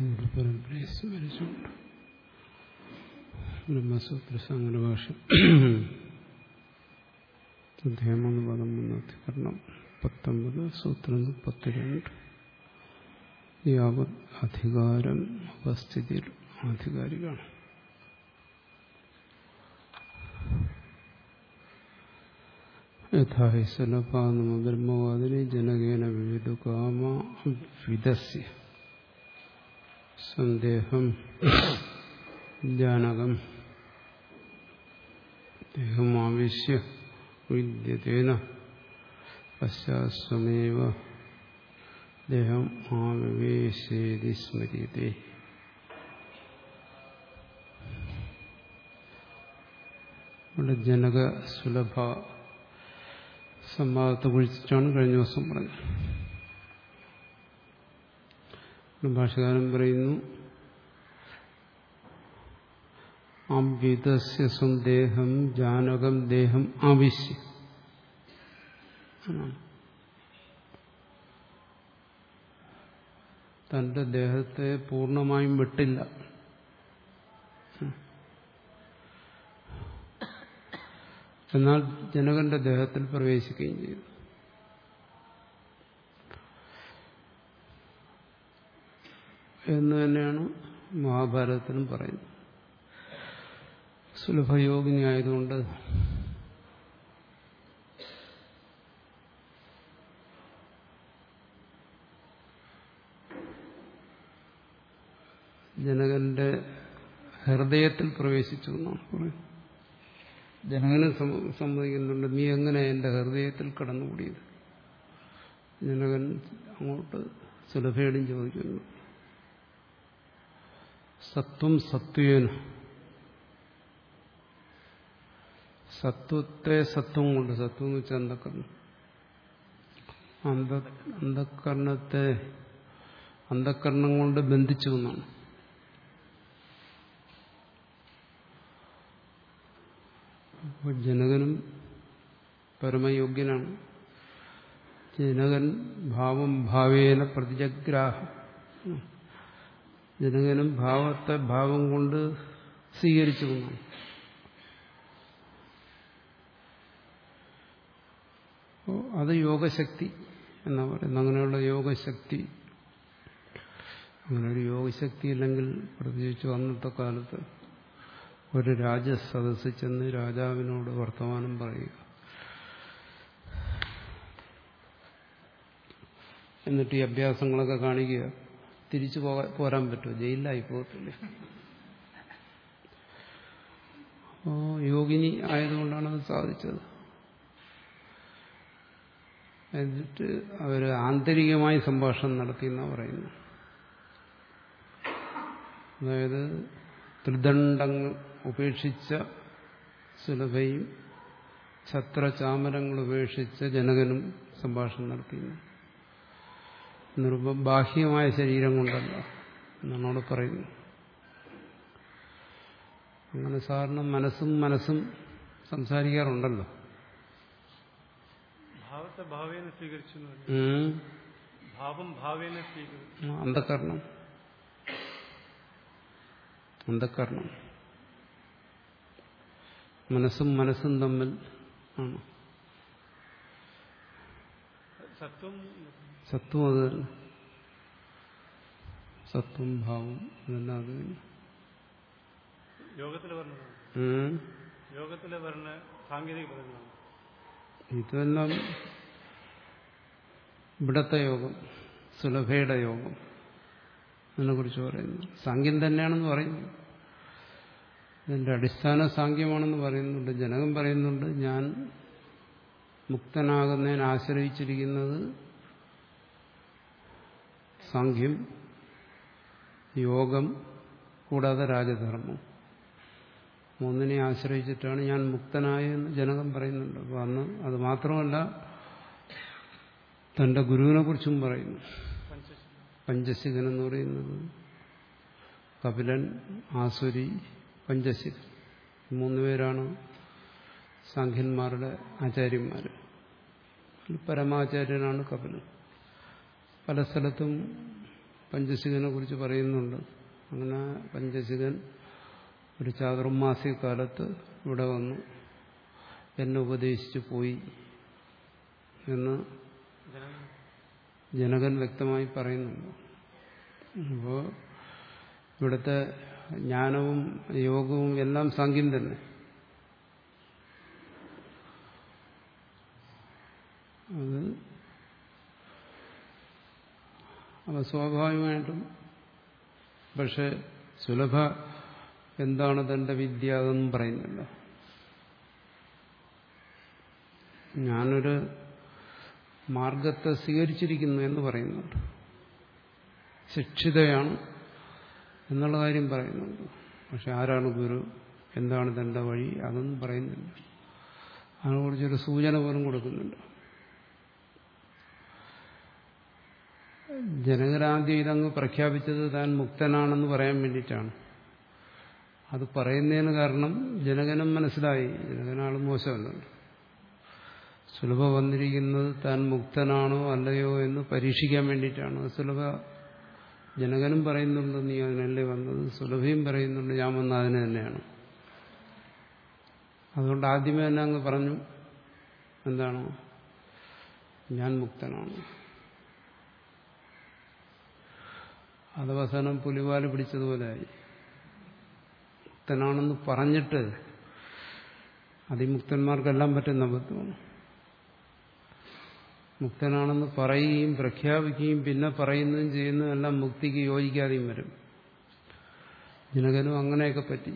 പരമ്പരയെ സ്മരിച്ചുകൊണ്ട് ബ്രഹ്മസൂത്ര സംഗ്രഭാഷം അധ്യായം മൂന്ന് പദം മൂന്ന് അധികരണം പത്തൊമ്പത് സൂത്രം മുപ്പത്തിരണ്ട് യാവത് അധികാരം ഉപസ്ഥിതിയിൽ ആധികാരികാണ് യഥാഹി സുലഭാനമ ബ്രഹ്മവാദിനി ജനകേന വിവിധ കാമ വിദസ്യ സന്ദേഹം ജാനകം ദേഹമാവശ്യ വിദ്യതേന പശ്ചാസ്വമേവ ദേഹം ആവിവേശേതി സ്മര്യത്തെ ഇവിടെ ജനക സുലഭ സംവാദത്തെ കുറിച്ചിട്ടാണ് കഴിഞ്ഞ ദിവസം പറഞ്ഞത് ഭാഷകാരൻ പറയുന്നു അംവിതസ്യ സ്വന്തേഹം ജാനകം ദേഹം ആവശ്യം തന്റെ ദേഹത്തെ പൂർണ്ണമായും വിട്ടില്ല എന്നാൽ ജനകന്റെ ദേഹത്തിൽ പ്രവേശിക്കുകയും ചെയ്തു എന്ന് തന്നെയാണ് മഹാഭാരതത്തിലും പറയുന്നത് സുലഭയോഗിനി ആയതുകൊണ്ട് ജനകന്റെ ഹൃദയത്തിൽ പ്രവേശിച്ചു എന്നാണ് പറയുന്നത് ജനകനെ സമ്മതിക്കുന്നുണ്ട് നീ എങ്ങനെ എന്റെ ഹൃദയത്തിൽ കടന്നുകൂടിയത് ജനകൻ അങ്ങോട്ട് സുലഭയോടും ചോദിക്കുന്നു സത്വം സത്വേന സത്വത്തെ സത്വം കൊണ്ട് സത്വം എന്ന് വെച്ചാൽ അന്ധക്കരണം അന്ധ അന്ധക്കരണത്തെ അന്ധക്കരണം കൊണ്ട് ബന്ധിച്ചു എന്നാണ് അപ്പോൾ ജനകനും പരമയോഗ്യനാണ് ജനകൻ ഭാവം ഭാവേന പ്രതിജഗ്രാഹ ജനകനും ഭാവത്തെ ഭാവം കൊണ്ട് സ്വീകരിച്ചു എന്നാണ് അത് യോഗശക്തി എന്നാ പറയുന്നത് അങ്ങനെയുള്ള യോഗശക്തി അങ്ങനെ ഒരു യോഗശക്തി ഇല്ലെങ്കിൽ പ്രത്യേകിച്ച് അന്നത്തെ കാലത്ത് ഒരു രാജസദസ്സിൽ ചെന്ന് രാജാവിനോട് വർത്തമാനം പറയുക എന്നിട്ട് ഈ അഭ്യാസങ്ങളൊക്കെ കാണിക്കുക തിരിച്ചു പോകാൻ പോരാൻ പറ്റുമോ ജയിലിലായി പോകത്തില്ല അപ്പോൾ യോഗിനി ആയതുകൊണ്ടാണ് അത് സാധിച്ചത് എന്നിട്ട് അവർ ആന്തരികമായി സംഭാഷണം നടത്തിയെന്നാണ് പറയുന്നു അതായത് ത്രിദണ്ഡങ്ങൾ ഉപേക്ഷിച്ച സുലഭയും ഛത്രചാമരങ്ങൾ ഉപേക്ഷിച്ച ജനകനും സംഭാഷണം നടത്തിയിരുന്നു നിർബ ബാഹ്യമായ ശരീരം കൊണ്ടല്ല എന്നാണ് അവിടെ പറയുന്നത് അങ്ങനെ സാറിന് മനസ്സും മനസ്സും സംസാരിക്കാറുണ്ടല്ലോ ഭാവത്തെ ഭാവേന സ്വീകരിച്ചു ഭാവം ഭാവേന സ്വീകരിച്ചു അന്ധകരണം അന്ധകരണം മനസ്സും മനസ്സും തമ്മിൽ ആണ് സത്വം സത്വം അത് തന്നെ സത്വം ഭാവം അതെല്ലാം അത് തന്നെ യോഗത്തിൽ പറഞ്ഞതാണ് ഉം. യോഗത്തിൽ പറഞ്ഞ സാങ്കേതിക പദങ്ങളാണ് ഇതെല്ലാം ഇവിടത്തെ യോഗം സുലഭയുടെ യോഗം അതിനെക്കുറിച്ച് പറയുന്നു സാങ്ക്യം തന്നെയാണെന്ന് പറയുന്നു ഇതിന്റെ അടിസ്ഥാന സാങ്ക്യമാണെന്ന് പറയുന്നുണ്ട് ജനകം പറയുന്നുണ്ട് ഞാൻ മുക്തനാകുന്നതിനെ ആശ്രയിച്ചിരിക്കുന്നത് സാങ്ക്യം യോഗം കൂടാതെ രാജധർമ്മം മൂന്നിനെ ആശ്രയിച്ചിട്ടാണ് ഞാൻ മുക്തനായെന്ന് ജനകം പറയുന്നുണ്ട് അപ്പോൾ അന്ന് അത് മാത്രമല്ല തന്റെ ഗുരുവിനെ കുറിച്ചും പറയുന്നു പഞ്ചശീലം പഞ്ചശിഖൻ എന്ന് പറയുന്നത് കപിലൻ ആസുരി പഞ്ചശിഖൻ ഈ മൂന്ന് പേരാണ് സാഖ്യന്മാരുടെ ആചാര്യന്മാർ അതിൽ പരമാചാര്യനാണ് കപിലൻ പല സ്ഥലത്തും പഞ്ചശികനെ കുറിച്ച് പറയുന്നുണ്ട് അങ്ങനെ പഞ്ചശികൻ ഒരു ചാതുർമാസിക കാലത്ത് ഇവിടെ വന്നു എന്നെ ഉപദേശിച്ചു പോയി എന്ന് ജനങ്ങൾ ജനകൻ വ്യക്തമായി പറയുന്നുണ്ട് അപ്പോൾ ഇവിടുത്തെ ജ്ഞാനവും യോഗവും എല്ലാം സാങ്ക്യം തന്നെ അത് അവ സ്വാഭാവികമായിട്ടും പക്ഷെ സുലഭ എന്താണ് തന്റെ വിദ്യ അതൊന്നും പറയുന്നില്ല ഞാനൊരു മാർഗത്തെ സ്വീകരിച്ചിരിക്കുന്നു എന്ന് പറയുന്നുണ്ട് ശിക്ഷിതയാണ് എന്നുള്ള കാര്യം പറയുന്നുണ്ട് പക്ഷെ ആരാണ് ഗുരു എന്താണ് തന്റെ വഴി അതൊന്നും പറയുന്നില്ല അതിനെക്കുറിച്ചൊരു സൂചന പോലും കൊടുക്കുന്നുണ്ട് ജനകരാദ്യം ഇതങ്ങ് പ്രഖ്യാപിച്ചത് താൻ മുക്തനാണെന്ന് പറയാൻ വേണ്ടിയിട്ടാണ് അത് പറയുന്നതിന് കാരണം ജനകനും മനസ്സിലായി ജനകനാൾ മോശമല്ലല്ലോ സുലഭ വന്നിരിക്കുന്നത് താൻ മുക്തനാണോ അല്ലയോ എന്ന് പരീക്ഷിക്കാൻ വേണ്ടിയിട്ടാണ് സുലഭ ജനകനും പറയുന്നുണ്ട് നീ അതിനല്ലേ വന്നത് സുലഭയും പറയുന്നുണ്ട് ഞാൻ വന്ന അതിന് തന്നെയാണ് അതുകൊണ്ട് ആദ്യമേ തന്നെ അങ്ങ് പറഞ്ഞു എന്താണ് ഞാൻ മുക്തനാണ് അത് അവസാനം പുലിവാല് പിടിച്ചതുപോലെയായി മുക്തനാണെന്ന് പറഞ്ഞിട്ട് അതിമുക്തന്മാർക്കെല്ലാം പറ്റുന്ന അബദ്ധമാണ് മുക്തനാണെന്ന് പറയുകയും പ്രഖ്യാപിക്കുകയും പിന്നെ പറയുന്നതും ചെയ്യുന്നതും എല്ലാം മുക്തിക്ക് യോജിക്കാതെയും വരും ജനകനും അങ്ങനെയൊക്കെ പറ്റി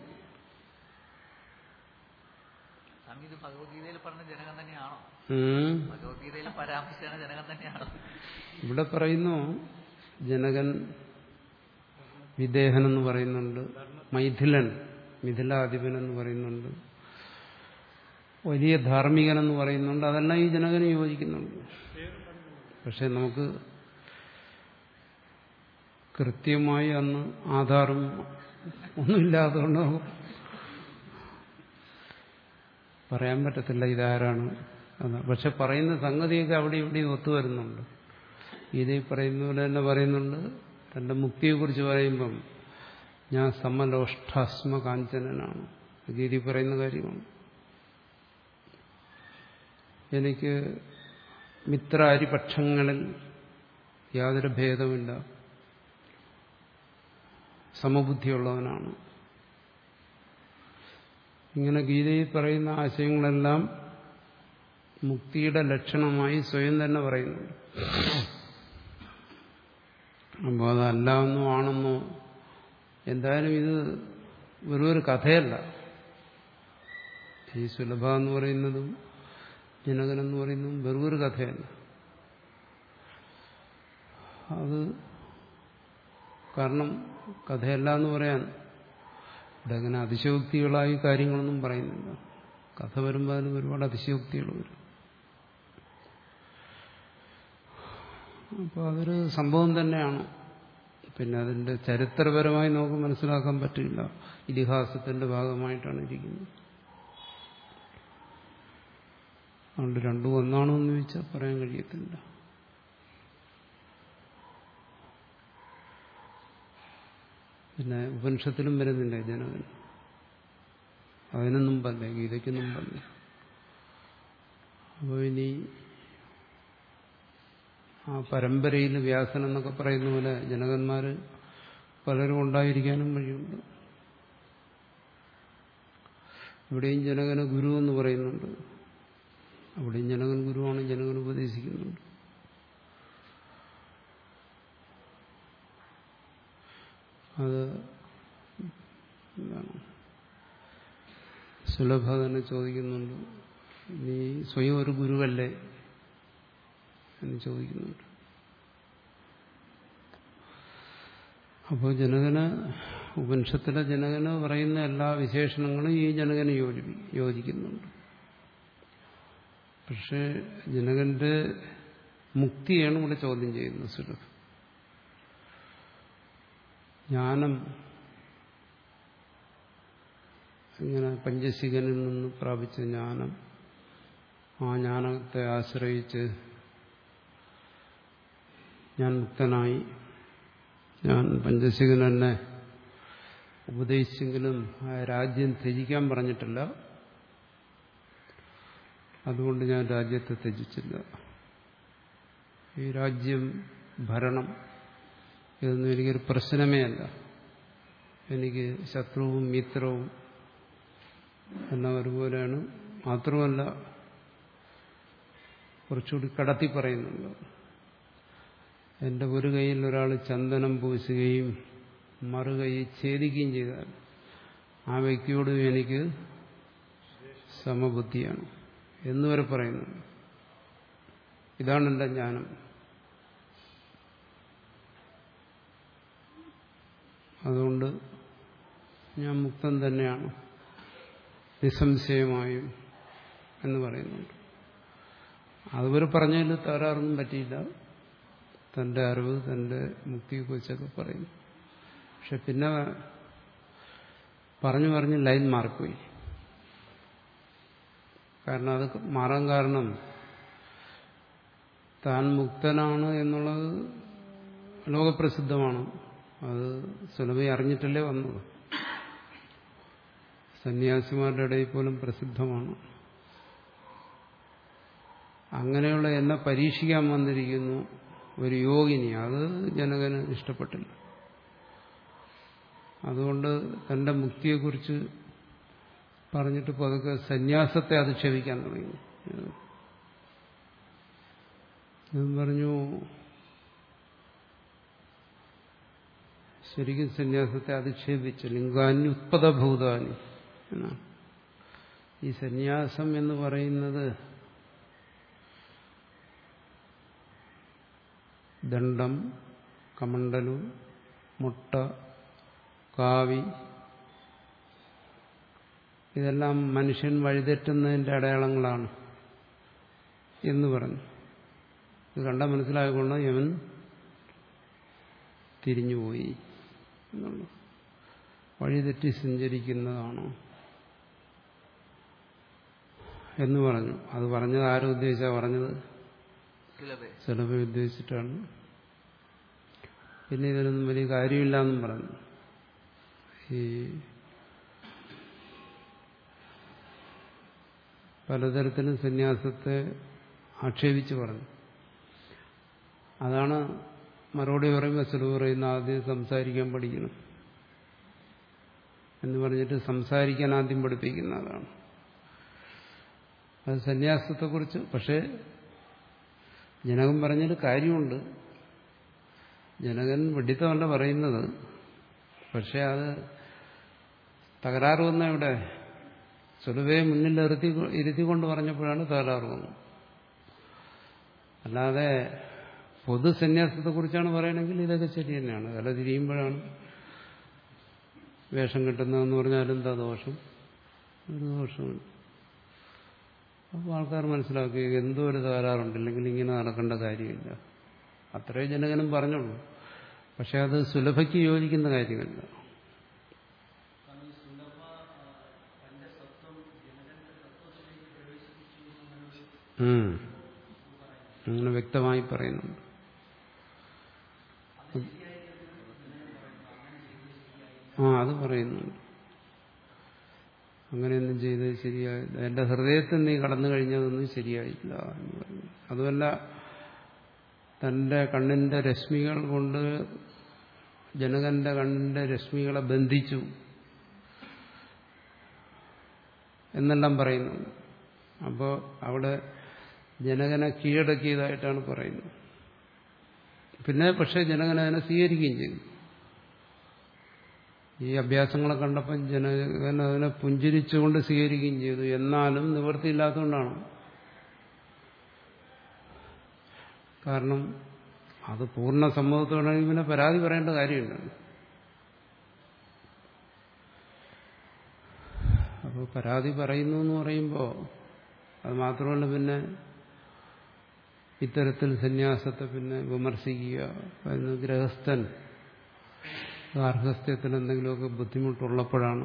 സ്വാമി ഇത് ഭഗവത്ഗീതയിൽ പറഞ്ഞ ജനകം തന്നെയാണോ ഉം. ഭഗവത്ഗീതയിൽ പരാമർശിച്ച ജനകം തന്നെയാണോ ഇവിടെ പറയുന്നു ജനകൻ വിദേഹൻ എന്ന് പറയുന്നുണ്ട് മൈഥിലൻ മിഥിലാധിപൻ എന്ന് പറയുന്നുണ്ട് വലിയ ധാർമ്മികൻ എന്ന് പറയുന്നുണ്ട് അതെല്ലാം ഈ ജനകന് യോജിക്കുന്നുണ്ട് പക്ഷെ നമുക്ക് കൃത്യമായി അന്ന് ആധാറും ഒന്നുമില്ലാത്തതുകൊണ്ട് നമുക്ക് പറയാൻ പറ്റത്തില്ല ഇതാരാണ് എന്ന് പക്ഷെ പറയുന്ന സംഗതിയൊക്കെ അവിടെ ഇവിടെ ഒത്തുവരുന്നുണ്ട് ഗീതയിൽ പറയുന്ന പോലെ തന്നെ പറയുന്നുണ്ട് തന്റെ മുക്തിയെക്കുറിച്ച് പറയുമ്പം ഞാൻ സമലോഷ്ടാസ്മ കാഞ്ചനനാണ് ഗീതി പറയുന്ന കാര്യമാണ് എനിക്ക് മിത്രാരിപക്ഷങ്ങളിൽ യാതൊരു ഭേദമില്ല സമബുദ്ധിയുള്ളവനാണ് ഇങ്ങനെ ഗീതയിൽ പറയുന്ന ആശയങ്ങളെല്ലാം മുക്തിയുടെ ലക്ഷണമായി സ്വയം തന്നെ പറയുന്നുണ്ട് അപ്പോൾ അതല്ല ഒന്നും ആണെന്നോ എന്തായാലും ഇത് വെറും ഒരു കഥയല്ല ഈ സുലഭ എന്ന് പറയുന്നതും ജനകനെന്ന് പറയുന്നതും വെറും ഒരു കഥയല്ല അത് കാരണം കഥയല്ല എന്ന് പറയാൻ ഇവിടെ അങ്ങനെ അതിശയോക്തികളായി കാര്യങ്ങളൊന്നും പറയുന്നില്ല കഥ വരുമ്പോൾ അതിന് ഒരുപാട് അതിശയോക്തികൾ വരും അപ്പോൾ അതൊരു സംഭവം തന്നെയാണ് പിന്നെ അതിന്റെ ചരിത്രപരമായി നമുക്ക് മനസ്സിലാക്കാൻ പറ്റില്ല ഇതിഹാസത്തിന്റെ ഭാഗമായിട്ടാണ് ഇരിക്കുന്നത് അതുകൊണ്ട് രണ്ടും ഒന്നാണോ എന്ന് ചോദിച്ചാൽ പറയാൻ കഴിയത്തില്ല പിന്നെ ഉപനിഷത്തിലും വരുന്നില്ല ജനകൻ അതിനും മുമ്പല്ലേ ഗീതയ്ക്ക് മുമ്പല്ലേ അപ്പോൾ ഇനി ആ പരമ്പരയിൽ വ്യാസൻ എന്നൊക്കെ പറയുന്ന പോലെ ജനകന്മാര് പലരും ഉണ്ടായിരിക്കാനും വഴിയുണ്ട് ഇവിടെയും ജനകന് ഗുരു എന്ന് പറയുന്നുണ്ട് അവിടെയും ജനകൻ ഗുരുവാണ് ജനകൻ ഉപദേശിക്കുന്നുണ്ട് അത് എന്താണ് സുലഭ തന്നെ ചോദിക്കുന്നുണ്ട് നീ സ്വയം ഒരു ഗുരുവല്ലേ എന്ന് ചോദിക്കുന്നുണ്ട് അപ്പോൾ ജനകന് ഉപനിഷത്തിലെ ജനകന് പറയുന്ന എല്ലാ വിശേഷണങ്ങളും ഈ ജനകന് യോജി യോജിക്കുന്നുണ്ട് പക്ഷേ ജനകന്റെ മുക്തിയാണ് ഇവിടെ ചോദ്യം ചെയ്യുന്നത് സുലഭ ജ്ഞാനം ഇങ്ങനെ പഞ്ചശികനിൽ നിന്ന് പ്രാപിച്ച ജ്ഞാനം ആ ജ്ഞാനത്തെ ആശ്രയിച്ച് ഞാൻ മുക്തനായി ഞാൻ പഞ്ചശികൻ എന്നെ ഉപദേശിച്ചെങ്കിലും ആ രാജ്യം ത്യജിക്കാൻ പറഞ്ഞിട്ടില്ല അതുകൊണ്ട് ഞാൻ രാജ്യത്തെ ത്യജിച്ചില്ല ഈ രാജ്യം ഭരണം ഇതൊന്നും എനിക്കൊരു പ്രശ്നമേ അല്ല എനിക്ക് ശത്രുവും മിത്രവും എന്ന ഒരുപോലെയാണ് മാത്രമല്ല കുറച്ചുകൂടി കടത്തി പറയുന്നുണ്ട് എൻ്റെ ഒരു കൈയിൽ ഒരാൾ ചന്ദനം പൂശുകയും മറുകൈ ഛേദിക്കുകയും ചെയ്താൽ ആ വ്യക്തിയോടും എനിക്ക് സമബുദ്ധിയാണ് എന്നുവരെ പറയുന്നുണ്ട് ഇതാണ് എൻ്റെ ജ്ഞാനം അതുകൊണ്ട് ഞാൻ മുക്തൻ തന്നെയാണ് നിസ്സംശയമായും എന്ന് പറയുന്നുണ്ട് അതുവരെ പറഞ്ഞതിൽ തകരാറൊന്നും പറ്റിയില്ല തന്റെ അറിവ് തന്റെ മുക്തിയെക്കുറിച്ചൊക്കെ പറയുന്നു പക്ഷെ പിന്നെ പറഞ്ഞു പറഞ്ഞ് ലൈൻ മാറിപ്പോയി കാരണം അത് മാറാൻ കാരണം താൻ മുക്തനാണ് എന്നുള്ളത് ലോകപ്രസിദ്ധമാണ് അത് സുലഭയെ അറിഞ്ഞിട്ടല്ലേ വന്നത് സന്യാസിമാരുടെ ഇടയിൽ പോലും പ്രസിദ്ധമാണ് അങ്ങനെയുള്ള എന്നെ പരീക്ഷിക്കാൻ വന്നിരിക്കുന്നു ഒരു യോഗിനി അത് ജനകന് ഇഷ്ടപ്പെട്ടില്ല അതുകൊണ്ട് തന്റെ മുക്തിയെക്കുറിച്ച് പറഞ്ഞിട്ട് പതുക്കെ സന്യാസത്തെ അധിക്ഷേപിക്കാൻ തുടങ്ങി ഞാൻ പറഞ്ഞു ശരിക്കും സന്യാസത്തെ അധിക്ഷേപിച്ചു ലിംഗാന്യുത്പദഭൂതാനി എന്നാണ് ഈ സന്യാസം എന്ന് പറയുന്നത് ദണ്ഡം കമണ്ടലു മുട്ട കാവി ഇതെല്ലാം മനുഷ്യൻ വഴിതെറ്റുന്നതിന്റെ അടയാളങ്ങളാണ് എന്ന് പറഞ്ഞു ഇത് കണ്ട മനസ്സിലായതുകൊണ്ട് യവൻ തിരിഞ്ഞുപോയി എന്നുള്ളു വഴിതെറ്റി സഞ്ചരിക്കുന്നതാണോ എന്ന് പറഞ്ഞു അത് പറഞ്ഞത് ആരും ഉദ്ദേശിച്ചാ പറഞ്ഞത് സുലഭേ ചിലവ് ഉദ്ദേശിച്ചിട്ടാണ് പിന്നെ ഇതിനൊന്നും വലിയ കാര്യമില്ല എന്നും പറഞ്ഞു ഈ പലതരത്തിലും സന്യാസത്തെ ആക്ഷേപിച്ച് പറഞ്ഞു അതാണ് മറുപടി പറയുമ്പോൾ ചിലവ് പറയുന്ന ആദ്യം സംസാരിക്കാൻ പഠിക്കണം എന്ന് പറഞ്ഞിട്ട് സംസാരിക്കാൻ ആദ്യം പഠിപ്പിക്കുന്ന അതാണ് അത് സന്യാസത്തെക്കുറിച്ച് പക്ഷേ ജനകൻ പറഞ്ഞതിൽ കാര്യമുണ്ട് ജനകൻ വെഡിത്തമല്ല പറയുന്നത് പക്ഷെ അത് തകരാറ് വന്ന ഇവിടെ സുലഭയെ മുന്നിൽ ഇരുത്തി ഇരുത്തിക്കൊണ്ട് പറഞ്ഞപ്പോഴാണ് തകരാറ് വന്നത് അല്ലാതെ പൊതു സന്യാസത്തെക്കുറിച്ചാണ് പറയണമെങ്കിൽ ഇതൊക്കെ ശരി തന്നെയാണ് തല തിരിയുമ്പോഴാണ് വേഷം കിട്ടുന്നതെന്ന് പറഞ്ഞാൽ എന്താ ദോഷം ഒരു ദോഷമില്ല അപ്പോൾ ആൾക്കാർ മനസ്സിലാക്കി എന്തോ ഒരു തകരാറുണ്ട് ഇല്ലെങ്കിൽ ഇങ്ങനെ നടക്കേണ്ട കാര്യമില്ല അത്രേ ജനകനും പറഞ്ഞുള്ളൂ പക്ഷെ അത് സുലഭയ്ക്ക് യോജിക്കുന്ന കാര്യമല്ല ഉം. അങ്ങനെ വ്യക്തമായി പറയുന്നുണ്ട് ആ അത് പറയുന്നുണ്ട് അങ്ങനെയൊന്നും ചെയ്തത് ശരിയായില്ല എന്റെ ഹൃദയത്തിൽ നീ കടന്നു കഴിഞ്ഞതൊന്നും ശരിയായില്ല എന്ന് പറഞ്ഞു അതുമല്ല തന്റെ കണ്ണിന്റെ രശ്മികൾ കൊണ്ട് ജനകന്റെ കണ്ണിന്റെ രശ്മികളെ ബന്ധിച്ചു എന്നെല്ലാം പറയുന്നുണ്ട് അപ്പോൾ അവിടെ ജനകനെ കീഴടക്കിയതായിട്ടാണ് പറയുന്നത് പിന്നെ പക്ഷേ ജനകൻ അതിനെ സ്വീകരിക്കുകയും ചെയ്തു ഈ അഭ്യാസങ്ങളെ കണ്ടപ്പം ജനകൻ അതിനെ പുഞ്ചിരിച്ചുകൊണ്ട് സ്വീകരിക്കുകയും ചെയ്തു എന്നാലും നിവൃത്തിയില്ലാത്തതുകൊണ്ടാണ് കാരണം അത് പൂർണ്ണ സമ്മതത്തോടാണെങ്കിൽ പിന്നെ പരാതി പറയേണ്ട കാര്യമില്ല അപ്പോൾ പരാതി പറയുന്നു എന്ന് പറയുമ്പോൾ അത് മാത്രമല്ല പിന്നെ ഇത്തരത്തിൽ സന്യാസത്തെ പിന്നെ വിമർശിക്കുക അതിന് ഗൃഹസ്ഥൻ ഗാർഹസ്ഥ്യത്തിന് എന്തെങ്കിലുമൊക്കെ ബുദ്ധിമുട്ടുള്ളപ്പോഴാണ്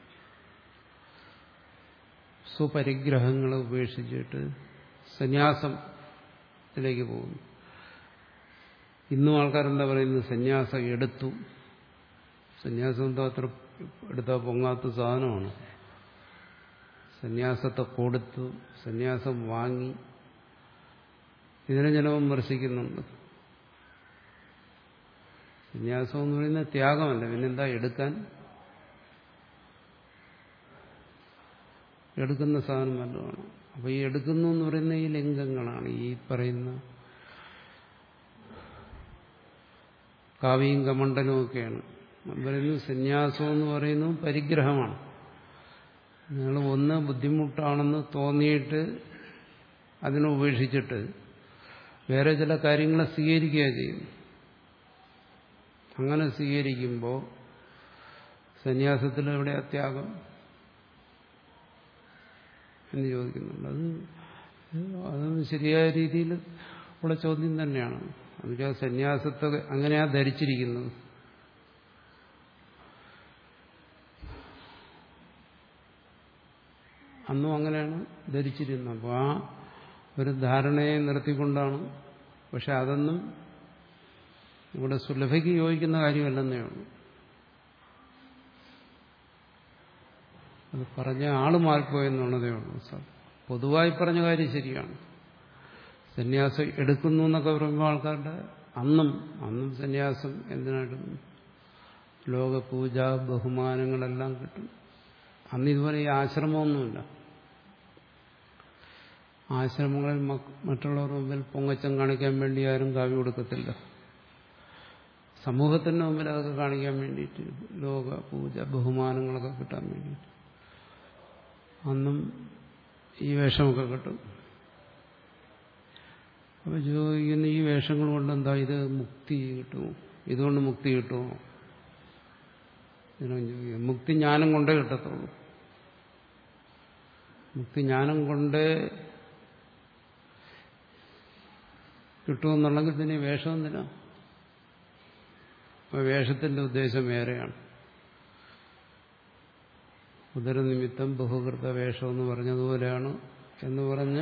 സ്വപരിഗ്രഹങ്ങളെ ഉപേക്ഷിച്ചിട്ട് സന്യാസത്തിലേക്ക് പോകുന്നു ഇന്നും ആൾക്കാരെന്താ പറയുന്നത് സന്യാസം എടുത്തു സന്യാസം എന്താ അത്ര എടുത്താൽ പൊങ്ങാത്ത സാധനമാണ് സന്യാസത്തെ കൊടുത്തു സന്യാസം വാങ്ങി ഇതിനെ ജനം വിമർശിക്കുന്നുണ്ട് സന്യാസം എന്ന് പറയുന്നത് ത്യാഗമല്ല പിന്നെന്താ എടുക്കാൻ എടുക്കുന്ന സാധനം വല്ലതുമാണ് അപ്പൊ ഈ എടുക്കുന്നു എന്ന് പറയുന്ന ഈ ലിംഗങ്ങളാണ് ഈ പറയുന്ന കാവ്യം കമണ്ഡലവും ഒക്കെയാണ് പറയുന്നു സന്യാസം എന്ന് പറയുന്നത് പരിഗ്രഹമാണ് നിങ്ങൾ ഒന്ന് ബുദ്ധിമുട്ടാണെന്ന് തോന്നിയിട്ട് അതിനെ ഉപേക്ഷിച്ചിട്ട് വേറെ ചില കാര്യങ്ങളെ സ്വീകരിക്കുക ചെയ്യുന്നു അങ്ങനെ സ്വീകരിക്കുമ്പോൾ സന്യാസത്തിൽ എവിടെ അത്യാഗം എന്ന് ചോദിക്കുന്നുണ്ട് അത് അത് ശരിയായ രീതിയിൽ ഉള്ള ചോദ്യം തന്നെയാണ് എന്നുവെച്ചാൽ സന്യാസത്തെ അങ്ങനെയാ ധരിച്ചിരിക്കുന്നത് അന്നും അങ്ങനെയാണ് ധരിച്ചിരുന്നത് അപ്പോൾ ആ ഒരു ധാരണയെ നിർത്തിക്കൊണ്ടാണ് പക്ഷെ അതൊന്നും ഇവിടെ സുലഭയ്ക്ക് യോജിക്കുന്ന കാര്യമല്ലെന്നേ ഉള്ളൂ അത് പറഞ്ഞ ആള് മാറിപ്പോയെന്നുള്ളതേ ഉള്ളൂ സാർ പൊതുവായി പറഞ്ഞ കാര്യം ശരിയാണ് സന്യാസം എടുക്കുന്നു എന്നൊക്കെ പറയുമ്പോൾ ആൾക്കാരുടെ അന്നും അന്നും സന്യാസം എന്തിനായിട്ടും ലോകപൂജ ബഹുമാനങ്ങളെല്ലാം കിട്ടും അന്ന് ഇതുപോലെ ഈ ആശ്രമമൊന്നുമില്ല ആശ്രമങ്ങളിൽ മറ്റുള്ളവർ മുമ്പിൽ പൊങ്ങച്ചം കാണിക്കാൻ വേണ്ടി ആരും കാവ്യ കൊടുക്കത്തില്ല സമൂഹത്തിന് മുമ്പിൽ അതൊക്കെ കാണിക്കാൻ വേണ്ടിയിട്ട് ലോക പൂജ ബഹുമാനങ്ങളൊക്കെ കിട്ടാൻ വേണ്ടിയിട്ട് അന്നും ഈ വേഷമൊക്കെ കിട്ടും അപ്പൊ ചോദിക്കുന്ന ഈ വേഷങ്ങൾ കൊണ്ട് എന്താ ഇത് മുക്തി കിട്ടുമോ ഇതുകൊണ്ട് മുക്തി കിട്ടുമോ ഇതിനും ചോദിക്കും മുക്തി ജ്ഞാനം കൊണ്ടേ കിട്ടത്തുള്ളൂ മുക്തി ജ്ഞാനം കൊണ്ടേ കിട്ടുമെന്നുണ്ടെങ്കിൽ പിന്നെ വേഷം എന്തിനാ അപ്പൊ വേഷത്തിന്റെ ഉദ്ദേശം വേറെയാണ് ഉദരനിമിത്തം ബഹുകൃത വേഷം എന്ന് പറഞ്ഞതുപോലെയാണ് എന്ന് പറഞ്ഞ്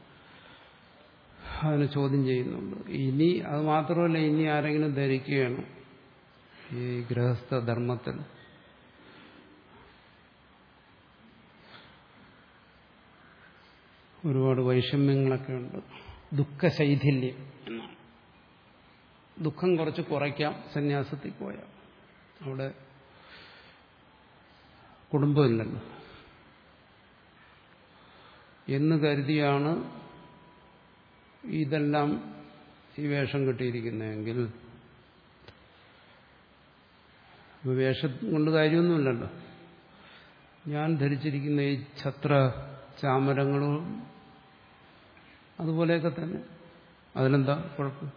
അതിനെ ചോദ്യം ചെയ്യുന്നുണ്ട് ഇനി അത് മാത്രമല്ല ഇനി ആരെങ്കിലും ധരിക്കുകയാണ് ഈ ഗൃഹസ്ഥ ധർമ്മത്തിൽ ഒരുപാട് വൈഷമ്യങ്ങളൊക്കെ ഉണ്ട് ദുഃഖശൈഥില്യം എന്നാണ് ദുഃഖം കുറച്ച് കുറയ്ക്കാം സന്യാസത്തിൽ പോയാൽ അവിടെ കുടുംബമില്ലല്ലോ എന്ന് കരുതിയാണ് ഇതെല്ലാം ഈ വേഷം കിട്ടിയിരിക്കുന്നതെങ്കിൽ വേഷം കൊണ്ട് കാര്യമൊന്നുമില്ലല്ലോ ഞാൻ ധരിച്ചിരിക്കുന്ന ഈ ഛത്ര ചാമരങ്ങളും അതുപോലെയൊക്കെ തന്നെ അതിലെന്താ കുഴപ്പം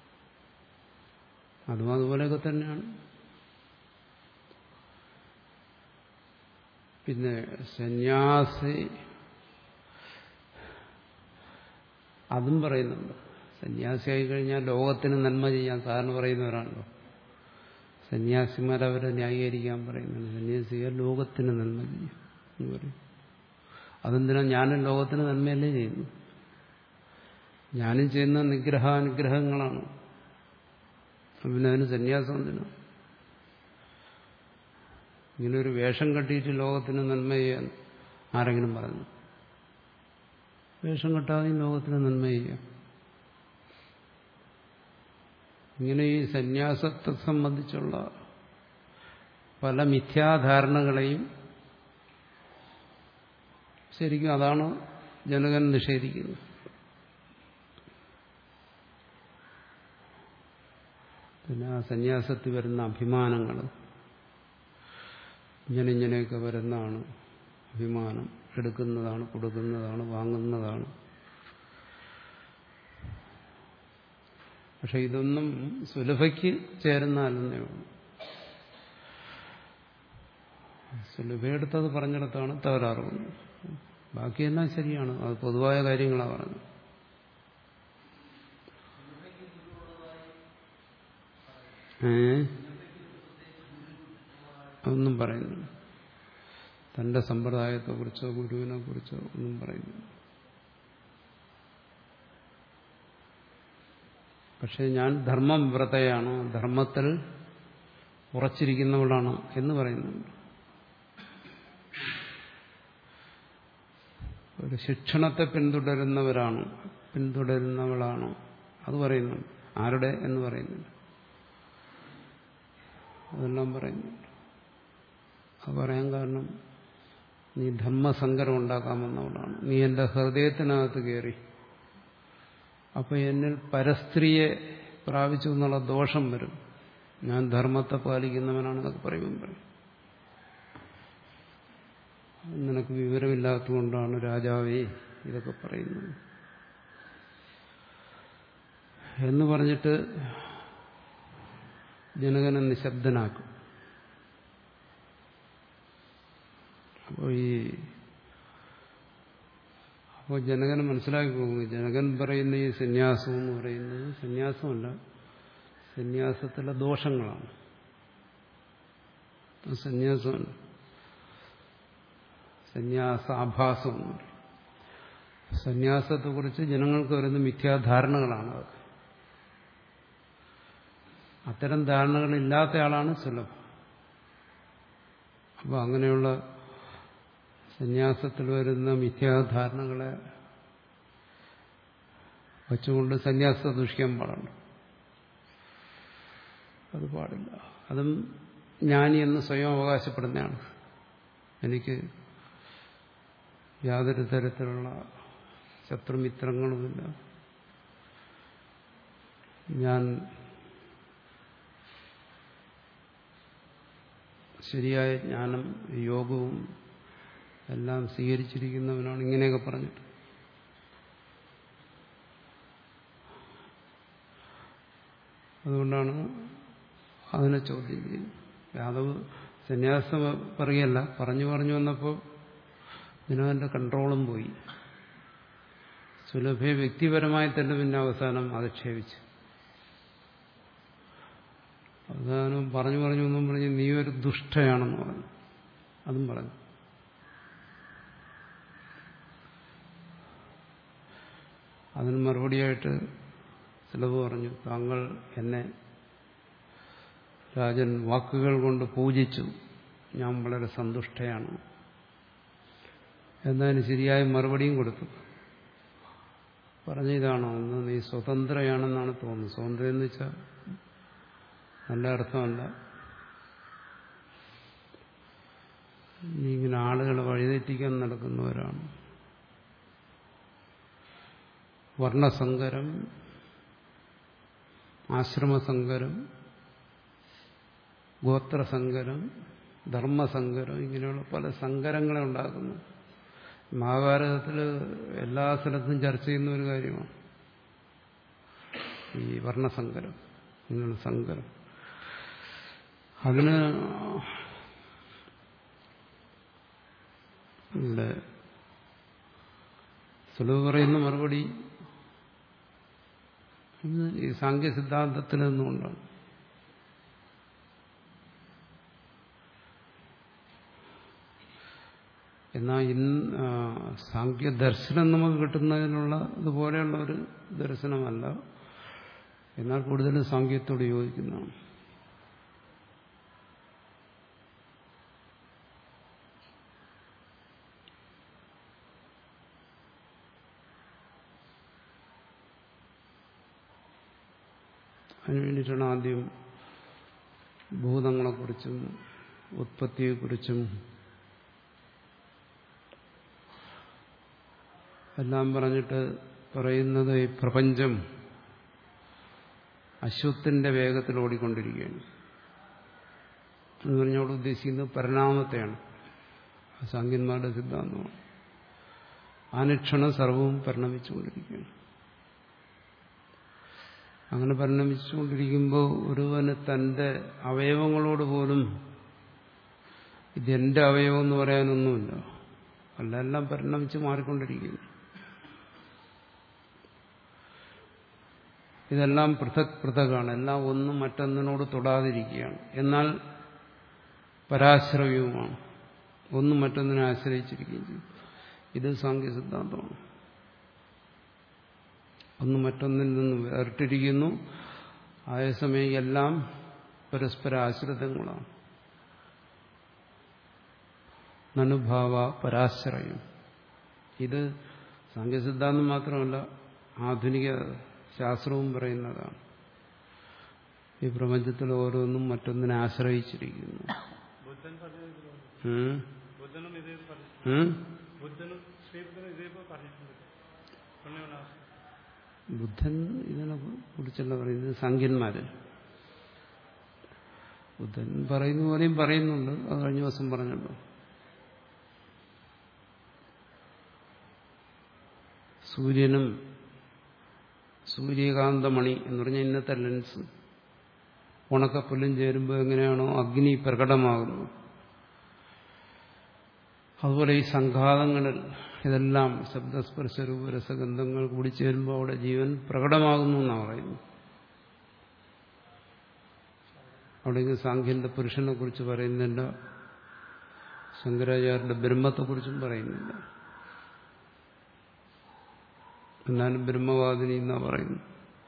അതും അതുപോലെയൊക്കെ തന്നെയാണ് പിന്നെ സന്യാസി അതും പറയുന്നുണ്ട് സന്യാസിയായി കഴിഞ്ഞാൽ ലോകത്തിന് നന്മ ചെയ്യാൻ സാറിന് പറയുന്നവരാണല്ലോ സന്യാസിമാർ അവരെ ന്യായീകരിക്കാൻ പറയുന്നുണ്ട് സന്യാസികൾ ലോകത്തിന് നന്മ ചെയ്യും എന്ന് പറയും അതെന്തിനാ ഞാനും ലോകത്തിന് നന്മയല്ലേ ചെയ്യുന്നു ഞാനും ചെയ്യുന്ന നിഗ്രഹാനുഗ്രഹങ്ങളാണ് പിന്നെ അതിന് സന്യാസം എന്തിനാ ഇങ്ങനെ ഒരു വേഷം കെട്ടിയിട്ട് ലോകത്തിന് നന്മ ചെയ്യാൻ ആരെങ്കിലും പറഞ്ഞു വേഷം കെട്ടാതെയും ലോകത്തിന് നന്മ ചെയ്യാം ഇങ്ങനെ ഈ സന്യാസത്തെ സംബന്ധിച്ചുള്ള പല മിഥ്യാധാരണകളെയും ശരിക്കും അതാണ് ജനകൻ നിഷേധിക്കുന്നത് പിന്നെ ആ സന്യാസത്തിൽ വരുന്ന അഭിമാനങ്ങൾ ഇങ്ങനെ ഇങ്ങനെയൊക്കെ വരുന്നതാണ് അഭിമാനം എടുക്കുന്നതാണ് കൊടുക്കുന്നതാണ് വാങ്ങുന്നതാണ് പക്ഷെ ഇതൊന്നും സുലഭയ്ക്ക് ചേരുന്നതല്ലെന്നേ ഉള്ളൂ സുലഭയെടുത്തത് പറഞ്ഞിടത്താണ് തകരാറ് വന്നത് ബാക്കിയെല്ലാം ശരിയാണ് അത് പൊതുവായ കാര്യങ്ങളാണ് പറഞ്ഞത് ഏ ഒന്നും പറയുന്നില്ല തന്റെ സമ്പ്രദായത്തെക്കുറിച്ചോ ഗുരുവിനെ കുറിച്ചോ ഒന്നും പറയുന്നില്ല പക്ഷെ ഞാൻ ധർമ്മം വ്രതയാണ് ധർമ്മത്തിൽ ഉറച്ചിരിക്കുന്നവളാണ് എന്ന് പറയുന്നുണ്ട് ഒരു ശിക്ഷണത്തെ പിന്തുടരുന്നവരാണ് പിന്തുടരുന്നവളാണ് അത് പറയുന്നുണ്ട് ആരുടെ എന്ന് പറയുന്നുണ്ട് അതെല്ലാം പറയുന്നുണ്ട് അത് പറയാൻ കാരണം നീ ധർമ്മസങ്കരം ഉണ്ടാക്കാമെന്നവളാണ് നീ എന്റെ ഹൃദയത്തിനകത്ത് കയറി അപ്പൊ എന്നിൽ പരസ്ത്രീയെ പ്രാപിച്ചു എന്നുള്ള ദോഷം വരും ഞാൻ ധർമ്മത്തെ പാലിക്കുന്നവനാണെന്നൊക്കെ പറയുമ്പോൾ പറയും നിനക്ക് വിവരമില്ലാത്തതുകൊണ്ടാണ് രാജാവേ ഇതൊക്കെ പറയുന്നത് എന്ന് പറഞ്ഞിട്ട് ജനകനെ നിശബ്ദനാക്കും അപ്പോൾ ഈ അപ്പോൾ ജനകൻ മനസ്സിലാക്കി പോകുന്നു ജനകൻ പറയുന്ന ഈ സന്യാസം എന്ന് പറയുന്നത് സന്യാസമല്ല സന്യാസത്തിലെ ദോഷങ്ങളാണ് സന്യാസമല്ല സന്യാസാഭാസം എന്ന് പറയും സന്യാസത്തെക്കുറിച്ച് ജനങ്ങൾക്ക് വരുന്ന മിഥ്യാധാരണകളാണ് അത് അത്തരം ധാരണകളില്ലാത്ത ആളാണ് സുലഭം അപ്പോൾ അങ്ങനെയുള്ള സന്യാസത്തിൽ വരുന്ന മിഥ്യാധാരണകളെ വെച്ചുകൊണ്ട് സന്യാസത്തെ ദൂഷിക്കാൻ പാടുണ്ട് അത് പാടില്ല അതും ജ്ഞാനി എന്ന് സ്വയം അവകാശപ്പെടുന്നതാണ് എനിക്ക് യാതൊരു തരത്തിലുള്ള ശത്രുമിത്രങ്ങളുമില്ല ഞാൻ ശരിയായ ജ്ഞാനം യോഗവും എല്ലാം സ്വീകരിച്ചിരിക്കുന്നവനാണ് ഇങ്ങനെയൊക്കെ പറഞ്ഞിട്ട് അതുകൊണ്ടാണ് അതിനെ ചോദ്യം ചെയ്യുന്നത് യാദവ് സന്യാസം പറയല്ല പറഞ്ഞു പറഞ്ഞു വന്നപ്പോൾ ഇതിനവന്റെ കൺട്രോളും പോയി സുലഭയെ വ്യക്തിപരമായി തന്നെ പിന്നെ അവസാനം അധിക്ഷേപിച്ചു അവസാനം പറഞ്ഞു പറഞ്ഞു ഒന്നും പറഞ്ഞ് നീ ഒരു ദുഷ്ടയാണെന്ന് പറഞ്ഞു അതും പറഞ്ഞു അതിന് മറുപടിയായിട്ട് ചിലവ് പറഞ്ഞു താങ്കൾ എന്നെ രാജൻ വാക്കുകൾ കൊണ്ട് പൂജിച്ചു ഞാൻ വളരെ സന്തുഷ്ടയാണ് എന്നതിന് ശരിയായ മറുപടിയും കൊടുത്തു പറഞ്ഞ ഇതാണോ ഒന്ന് നീ സ്വതന്ത്രയാണെന്നാണ് തോന്നുന്നത് സ്വതന്ത്രം എന്ന് വെച്ചാൽ നല്ല അർത്ഥമല്ല നീ ഇങ്ങനെ ആളുകളെ വഴിതെറ്റിക്കാൻ നടക്കുന്നവരാണ് വർണ്ണസങ്കരം ആശ്രമസങ്കരം ഗോത്രസങ്കരം ധർമ്മസങ്കരം ഇങ്ങനെയുള്ള പല സങ്കരങ്ങളെ ഉണ്ടാക്കുന്നു മഹാഭാരതത്തിൽ എല്ലാ സ്ഥലത്തും ചർച്ച ചെയ്യുന്ന ഒരു കാര്യമാണ് ഈ വർണ്ണസങ്കരം ഇങ്ങനെയുള്ള സങ്കരം അതിന് ഇവിടെ സുലഭ് പറയുന്ന മറുപടി ഈ സാങ്ക്യ സിദ്ധാന്തത്തിൽ നിന്നുകൊണ്ടാണ് എന്നാൽ ഇന്ന് സാങ്ക്യ ദർശനം നമുക്ക് കിട്ടുന്നതിനുള്ള ഇതുപോലെയുള്ള ഒരു ദർശനമല്ല എന്നാൽ കൂടുതലും സാങ്ക്യത്തോട് യോജിക്കുന്നതാണ് അതിനു വേണ്ടിയിട്ടാണ് ആദ്യം ഭൂതങ്ങളെക്കുറിച്ചും ഉത്പത്തിയെക്കുറിച്ചും എല്ലാം പറഞ്ഞിട്ട് പറയുന്നത് ഈ പ്രപഞ്ചം അശ്വത്തിന്റെ വേഗത്തിൽ ഓടിക്കൊണ്ടിരിക്കുകയാണ് എന്ന് പറഞ്ഞോട് ഉദ്ദേശിക്കുന്നത് പരിണാമത്തെയാണ് സാങ്കന്മാരുടെ സിദ്ധാന്തമാണ് അനുക്ഷണം സർവവും പരിണമിച്ചുകൊണ്ടിരിക്കുകയാണ് അങ്ങനെ പരിണമിച്ചുകൊണ്ടിരിക്കുമ്പോൾ ഒരുവന് തന്റെ അവയവങ്ങളോട് പോലും ഇതെന്റെ അവയവം എന്ന് പറയാനൊന്നുമില്ല അല്ല എല്ലാം പരിണമിച്ച് മാറിക്കൊണ്ടിരിക്കുന്നു ഇതെല്ലാം പൃഥക് പൃഥകാണ് എല്ലാം ഒന്നും മറ്റൊന്നിനോട് തൊടാതിരിക്കുകയാണ് എന്നാൽ പരാശ്രയവുമാണ് ഒന്നും മറ്റൊന്നിനെ ആശ്രയിച്ചിരിക്കുകയും ചെയ്യും ഇത് സാങ്കേ സിദ്ധാന്തമാണ് ഒന്ന് മറ്റൊന്നിൽ നിന്ന് വേറിട്ടിരിക്കുന്നു അതേസമയം എല്ലാം പരസ്പര ആശ്രിതങ്ങളാണ് നനുഭാവ പരാശ്രയം ഇത് സാങ്കേസിദ്ധാന്തം മാത്രമല്ല ആധുനിക ശാസ്ത്രവും പറയുന്നതാണ് ഈ പ്രപഞ്ചത്തിൽ ഓരോന്നും മറ്റൊന്നിനെ ആശ്രയിച്ചിരിക്കുന്നു ബുദ്ധൻ പറഞ്ഞത് ഉം? ബുദ്ധനും ഇതേ പറഞ്ഞിട്ടുണ്ട് ഉം? ബുദ്ധനും ശ്രീബുദ്ധനും ഇതേപോലെ പറഞ്ഞിട്ടുണ്ട് പുണ്യവനാശം ബുദ്ധൻ ഇതിനെ കുറിച്ചല്ല പറയുന്നത് സംഖ്യന്മാര് ബുദ്ധൻ പറയുന്ന പോലെയും പറയുന്നുണ്ട് അത് കഴിഞ്ഞ ദിവസം പറഞ്ഞല്ലോ സൂര്യനും സൂര്യകാന്തമണി എന്ന് പറഞ്ഞാൽ ഇന്നത്തെ ലെൻസ് ഉണക്കപ്പുല്ലും ചേരുമ്പോൾ എങ്ങനെയാണോ അഗ്നി പ്രകടമാകുന്നത് അതുപോലെ ഈ സംഘാതങ്ങളിൽ ഇതെല്ലാം ശബ്ദസ്പർശ രൂപരസഗന്ധങ്ങൾ കൂടി ചേരുമ്പോൾ അവിടെ ജീവൻ പ്രകടമാകുന്നു എന്നാണ് പറയുന്നത് അവിടെ ഇങ്ങ് സാഖ്യന്റെ പുരുഷനെ കുറിച്ച് പറയുന്നില്ല ശങ്കരാചാര്യരുടെ ബ്രഹ്മത്തെക്കുറിച്ചും പറയുന്നില്ല എന്നാലും ബ്രഹ്മവാദിനി എന്നാ പറയുന്നു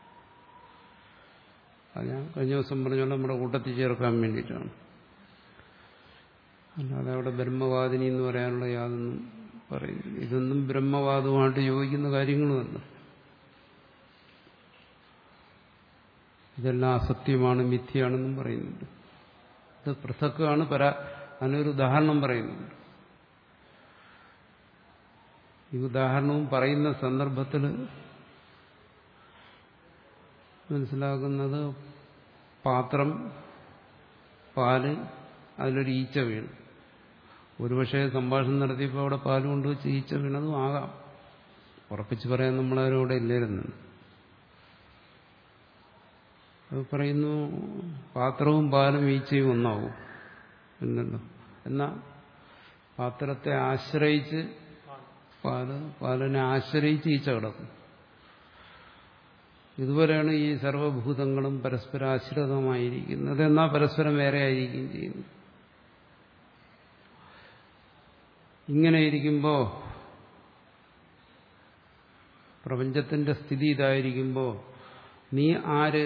അത് ഞാൻ കഴിഞ്ഞ ദിവസം പറഞ്ഞോളൂ നമ്മുടെ കൂട്ടത്തിൽ ചേർക്കാൻ വേണ്ടിയിട്ടാണ് അല്ലാതെ അവിടെ ബ്രഹ്മവാദിനി എന്ന് പറയാനുള്ള യാതൊന്നും പറയുന്നു ഇതൊന്നും ബ്രഹ്മവാദവുമായിട്ട് യോജിക്കുന്ന കാര്യങ്ങളുമല്ല ഇതെല്ലാം അസത്യമാണ് മിഥ്യയാണെന്നും പറയുന്നുണ്ട് ഇത് പൃഥക്കാണ് പരാ അതിനൊരു ഉദാഹരണം പറയുന്നുണ്ട് ഈ ഉദാഹരണവും പറയുന്ന സന്ദർഭത്തിൽ മനസ്സിലാക്കുന്നത് പാത്രം പാല് അതിലൊരു ഈച്ച വീണു ഒരുപക്ഷെ സംഭാഷണം നടത്തിയപ്പോൾ അവിടെ പാല് കൊണ്ടുവച്ച് ഈച്ച വീണതും ആകാം ഉറപ്പിച്ച് പറയാൻ നമ്മളാരും അവിടെ ഇല്ലായിരുന്നു അത് പറയുന്നു പാത്രവും പാലും ഈച്ചയും ഒന്നാവും എന്നല്ലോ എന്നാൽ പാത്രത്തെ ആശ്രയിച്ച് പാല് പാലിനെ ആശ്രയിച്ച് ഈച്ച കിടക്കും ഇതുപോലെയാണ് ഈ സർവഭൂതങ്ങളും പരസ്പരാശ്രിതമായിരിക്കുന്നത് എന്നാൽ പരസ്പരം വേറെ ആയിരിക്കുകയും ചെയ്യുന്നു ഇങ്ങനെ ഇരിക്കുമ്പോൾ പ്രപഞ്ചത്തിന്റെ സ്ഥിതി ഇതായിരിക്കുമ്പോൾ നീ ആര്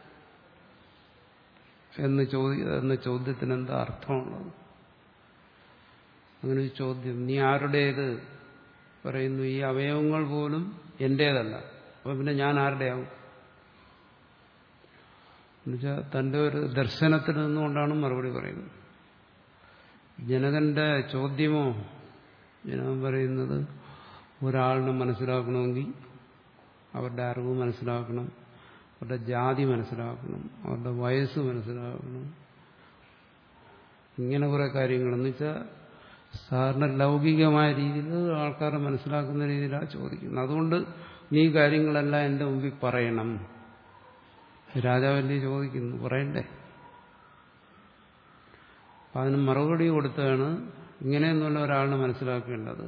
എന്ന് ചോദ്യ എന്ന ചോദ്യത്തിന് എന്താ അർത്ഥമുള്ളത് അങ്ങനെ ഒരു ചോദ്യം നീ ആരുടേത് പറയുന്നു ഈ അവയവങ്ങൾ പോലും എന്റേതല്ല അപ്പൊ പിന്നെ ഞാൻ ആരുടെയാവും എന്നുവെച്ചാൽ തന്റെ ഒരു ദർശനത്തിൽ നിന്നുകൊണ്ടാണ് മറുപടി പറയുന്നത് ജനകന്റെ ചോദ്യമോ ജനകൻ പറയുന്നത് ഒരാളിനെ മനസ്സിലാക്കണമെങ്കിൽ അവരുടെ അറിവ് മനസ്സിലാക്കണം അവരുടെ ജാതി മനസ്സിലാക്കണം അവരുടെ വയസ്സ് മനസ്സിലാക്കണം ഇങ്ങനെ കുറെ കാര്യങ്ങളെന്ന് വെച്ചാൽ സാധാരണ ലൗകികമായ രീതിയിൽ ആൾക്കാരെ മനസ്സിലാക്കുന്ന രീതിയിലാണ് ചോദിക്കുന്നത് അതുകൊണ്ട് നീ കാര്യങ്ങളെല്ലാം എൻ്റെ മുമ്പിൽ പറയണം രാജാവല്ലേ ചോദിക്കുന്നു പറയണ്ടേ അപ്പം അതിന് മറുപടി കൊടുത്താണ് ഇങ്ങനെയൊന്നുള്ള ഒരാളിനെ മനസ്സിലാക്കേണ്ടത്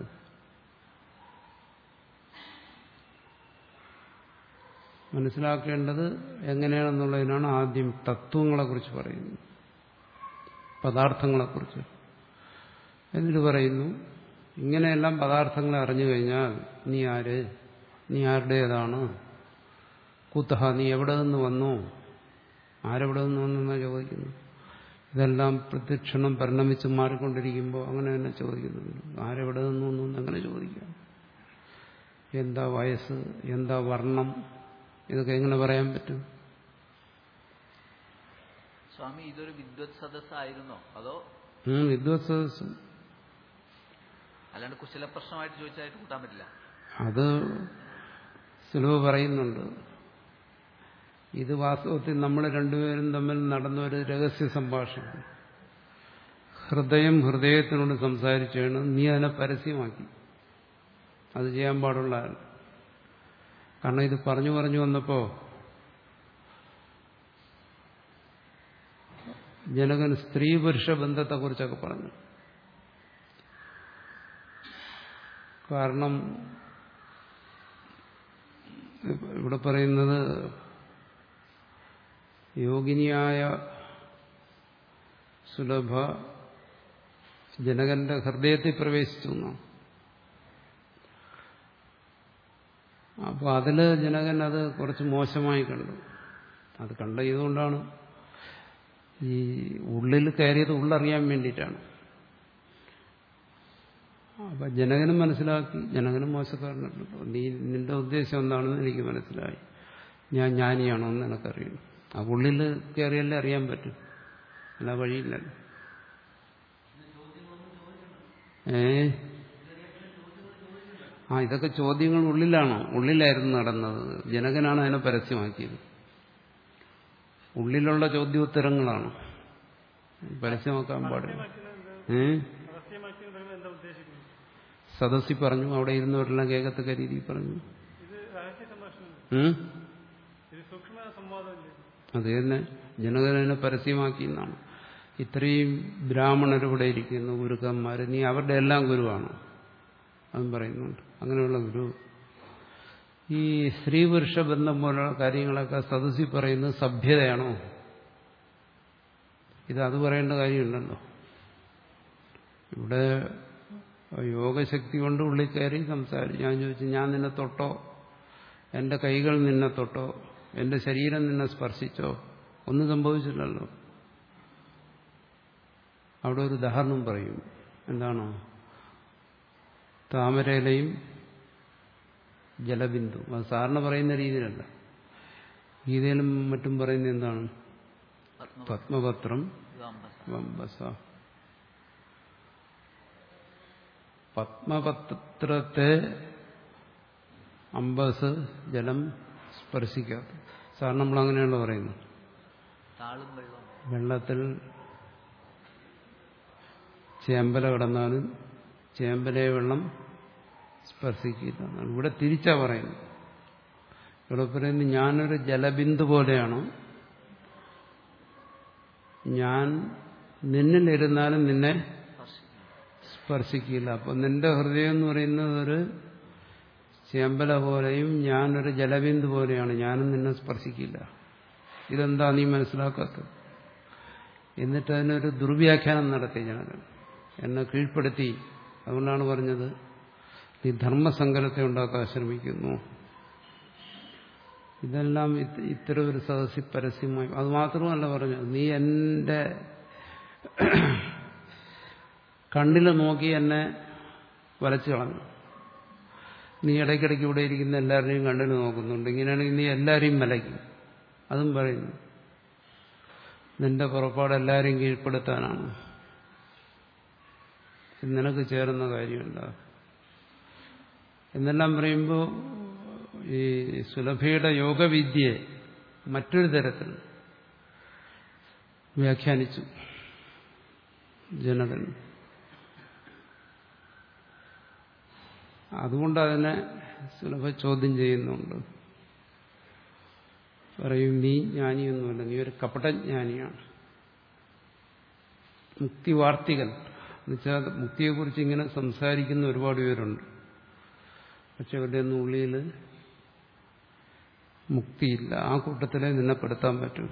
മനസ്സിലാക്കേണ്ടത് എങ്ങനെയാണെന്നുള്ളതിനാണ് ആദ്യം തത്വങ്ങളെക്കുറിച്ച് പറയുന്നത് പദാർത്ഥങ്ങളെക്കുറിച്ച് എന്നിട്ട് പറയുന്നു ഇങ്ങനെയെല്ലാം പദാർത്ഥങ്ങളെ അറിഞ്ഞു കഴിഞ്ഞാൽ നീ ആര് നീ ആരുടേതാണ് കുത്തഹ നീ എവിടെ നിന്ന് വന്നു ആരെവിടെ നിന്ന് വന്നെന്നാ ചോദിക്കുന്നു ഇതെല്ലാം പ്രത്യക്ഷണം പരിണമിച്ച് മാറിക്കൊണ്ടിരിക്കുമ്പോൾ അങ്ങനെ തന്നെ ചോദിക്കുന്നുണ്ട് ആരെവിടെ നിന്ന് വന്നു എന്ന് അങ്ങനെ ചോദിക്കാം എന്താ വയസ്സ് എന്താ വർണ്ണം ഇതൊക്കെ എങ്ങനെ പറയാൻ പറ്റും സ്വാമി ഇതൊരു വിദ്വത് സദസ്സായിരുന്നോ അതോ ഉം, വിദ്വത് സദസ് അല്ലാണ്ട് കുശല പ്രശ്നമായിട്ട് ചോദിച്ചായിട്ട് കൂട്ടാൻ പറ്റില്ല അത് സുലഭ പറയുന്നുണ്ട് ഇത് വാസ്തവത്തിൽ നമ്മൾ രണ്ടുപേരും തമ്മിൽ നടന്ന ഒരു രഹസ്യ സംഭാഷണം ഹൃദയം ഹൃദയത്തിനോട് സംസാരിച്ചാണ് നീ അതിനെ പരസ്യമാക്കി അത് ചെയ്യാൻ പാടുള്ള കാരണം ഇത് പറഞ്ഞു പറഞ്ഞു വന്നപ്പോ ജനകൻ സ്ത്രീ പുരുഷ ബന്ധത്തെക്കുറിച്ചൊക്കെ പറഞ്ഞു കാരണം ഇവിടെ പറയുന്നത് യോഗിനിയായ സുലഭ ജനകന്റെ ഹൃദയത്തിൽ പ്രവേശിച്ചു എന്നാണ് അപ്പോൾ അതിൽ ജനകൻ അത് കുറച്ച് മോശമായി കണ്ടു അത് കണ്ട ഇതുകൊണ്ടാണ് ഈ ഉള്ളിൽ കയറിയത് ഉള്ളറിയാൻ വേണ്ടിയിട്ടാണ് അപ്പൊ ജനകനും മനസ്സിലാക്കി ജനകനും മോശക്കാരനല്ലോ നീ നിന്റെ ഉദ്ദേശം എന്താണെന്ന് എനിക്ക് മനസ്സിലായി ഞാൻ ജ്ഞാനിയാണോ എന്ന് എനിക്കറിയണം ആ ഉള്ളിൽ കയറിയല്ലേ അറിയാൻ പറ്റും അല്ല വഴിയില്ലല്ലോ ഏ ആ ഇതൊക്കെ ചോദ്യങ്ങൾ ഉള്ളിലാണോ ഉള്ളിലായിരുന്നു നടന്നത് ജനകനാണ് അതിനെ പരസ്യമാക്കിയത് ഉള്ളിലുള്ള ചോദ്യോത്തരങ്ങളാണ് പരസ്യമാക്കാൻ പാടില്ല ഏ രഹസ്യമാക്കി എന്ന് പറയുമ്പോൾ എന്താ ഉദ്ദേശിക്കുന്നത് സദസ്സിൽ പറഞ്ഞു അവിടെ ഇരുന്നവരെല്ലാം കേൾക്കത്തക്ക രീതിയിൽ പറഞ്ഞു ഇത് രഹസ്യ സംഭാഷണം ഉം? ഇത് സൂക്ഷ്മ സംവാദമല്ലേ അത് തന്നെ ജനകനെ പരസ്യമാക്കി എന്നാണ് ഇത്രയും ബ്രാഹ്മണരിവിടെ ഇരിക്കുന്നു ഗുരുക്കന്മാർ നീ അവരുടെ എല്ലാം ഗുരുവാണ് അതും പറയുന്നുണ്ട് അങ്ങനെയുള്ള ഗുരു ഈ സ്ത്രീ പുരുഷ ബന്ധം പോലുള്ള കാര്യങ്ങളൊക്കെ സദസ്സിൽ പറയുന്നത് സഭ്യതയാണോ ഇത് അത് പറയേണ്ട കാര്യമുണ്ടല്ലോ ഇവിടെ യോഗശക്തി കൊണ്ട് ഉള്ളിൽ കയറി സംസാരിച്ചു ഞാൻ ചോദിച്ചു ഞാൻ നിന്നെ തൊട്ടോ എന്റെ കൈകൾ നിന്നെ തൊട്ടോ എന്റെ ശരീരം നിന്നെ സ്പർശിച്ചോ ഒന്നും സംഭവിച്ചില്ലല്ലോ അവിടെ ഒരു ഉദാഹരണം പറയും എന്താണോ താമരയിലയും ജലബിന്ദു അത് സാറിന് പറയുന്ന രീതിയിലല്ല ഗീതയിലും മറ്റും പറയുന്ന എന്താണ് പത്മപത്രം വമ്പസ പത്മപത്രത്തെ അമ്പസ് ജലം സ്പർശിക്കാത്ത സാർ നമ്മൾ അങ്ങനെയാണല്ലോ പറയുന്നത് താളും വെള്ളം വെള്ളത്തിൽ ചേമ്പല കിടന്നാലും ചേമ്പലയെ വെള്ളം സ്പർശിക്കില്ല എന്നാണ്. ഇവിടെ തിരിച്ചാ പറയുന്നത് ഇവിടെ പറയുന്നത് ഞാനൊരു ജലബിന്ദു പോലെയാണ് ഞാൻ നിന്നിലിരുന്നാലും നിന്നെ സ്പർശിക്കില്ല അപ്പൊ നിന്റെ ഹൃദയം എന്ന് പറയുന്നത് ഒരു ചേമ്പല പോലെയും ഞാനൊരു ജലബിന്ദു പോലെയാണ് ഞാനും നിന്നെ സ്പർശിക്കില്ല ഇതെന്താ നീ മനസ്സിലാക്കാത്തത് എന്നിട്ട് അതിനൊരു ദുർവ്യാഖ്യാനം നടത്തി ജനങ്ങൾ എന്നെ കീഴ്പ്പെടുത്തി അതുകൊണ്ടാണ് പറഞ്ഞത് നീ ധർമ്മസങ്കരത്തെ ഉണ്ടാക്കാൻ ശ്രമിക്കുന്നു ഇതെല്ലാം ഇത് ഇത്തരം ഒരു സദസ്സിൽ പരസ്യമായി അത് മാത്രമല്ല പറഞ്ഞത് നീ എൻ്റെ കണ്ണിൽ നോക്കി എന്നെ വലച്ചു കളഞ്ഞു നീ ഇടയ്ക്കിടയ്ക്ക് ഇവിടെ ഇരിക്കുന്ന എല്ലാവരുടെയും കണ്ണിൽ നോക്കുന്നുണ്ട് ഇങ്ങനെയാണെങ്കിൽ നീ എല്ലാവരെയും വലയ്ക്കും അതും പറയുന്നു നിന്റെ പുറപ്പാട് എല്ലാവരെയും കീഴ്പ്പെടുത്താനാണ് ഇത് നിനക്ക് ചേർന്ന കാര്യമല്ല എന്നെല്ലാം പറയുമ്പോൾ ഈ സുലഭയുടെ യോഗവിദ്യയെ മറ്റൊരു തരത്തിൽ വ്യാഖ്യാനിച്ചു ജനകൻ അതുകൊണ്ട് അതിനെ സുലഭ ചോദ്യം ചെയ്യുന്നുണ്ട് പറയും നീ ജ്ഞാനിയൊന്നുമല്ല നീ ഒരു കപടജ്ഞാനിയാണ് മുക്തിവാർത്തികൻ എന്നുവെച്ചാൽ മുക്തിയെക്കുറിച്ച് ഇങ്ങനെ സംസാരിക്കുന്ന ഒരുപാട് പേരുണ്ട് പക്ഷെ അവരുടെ ഒന്നും ഉള്ളിൽ മുക്തിയില്ല ആ കൂട്ടത്തിലെ നിന്നെ പെടുത്താൻ പറ്റൂ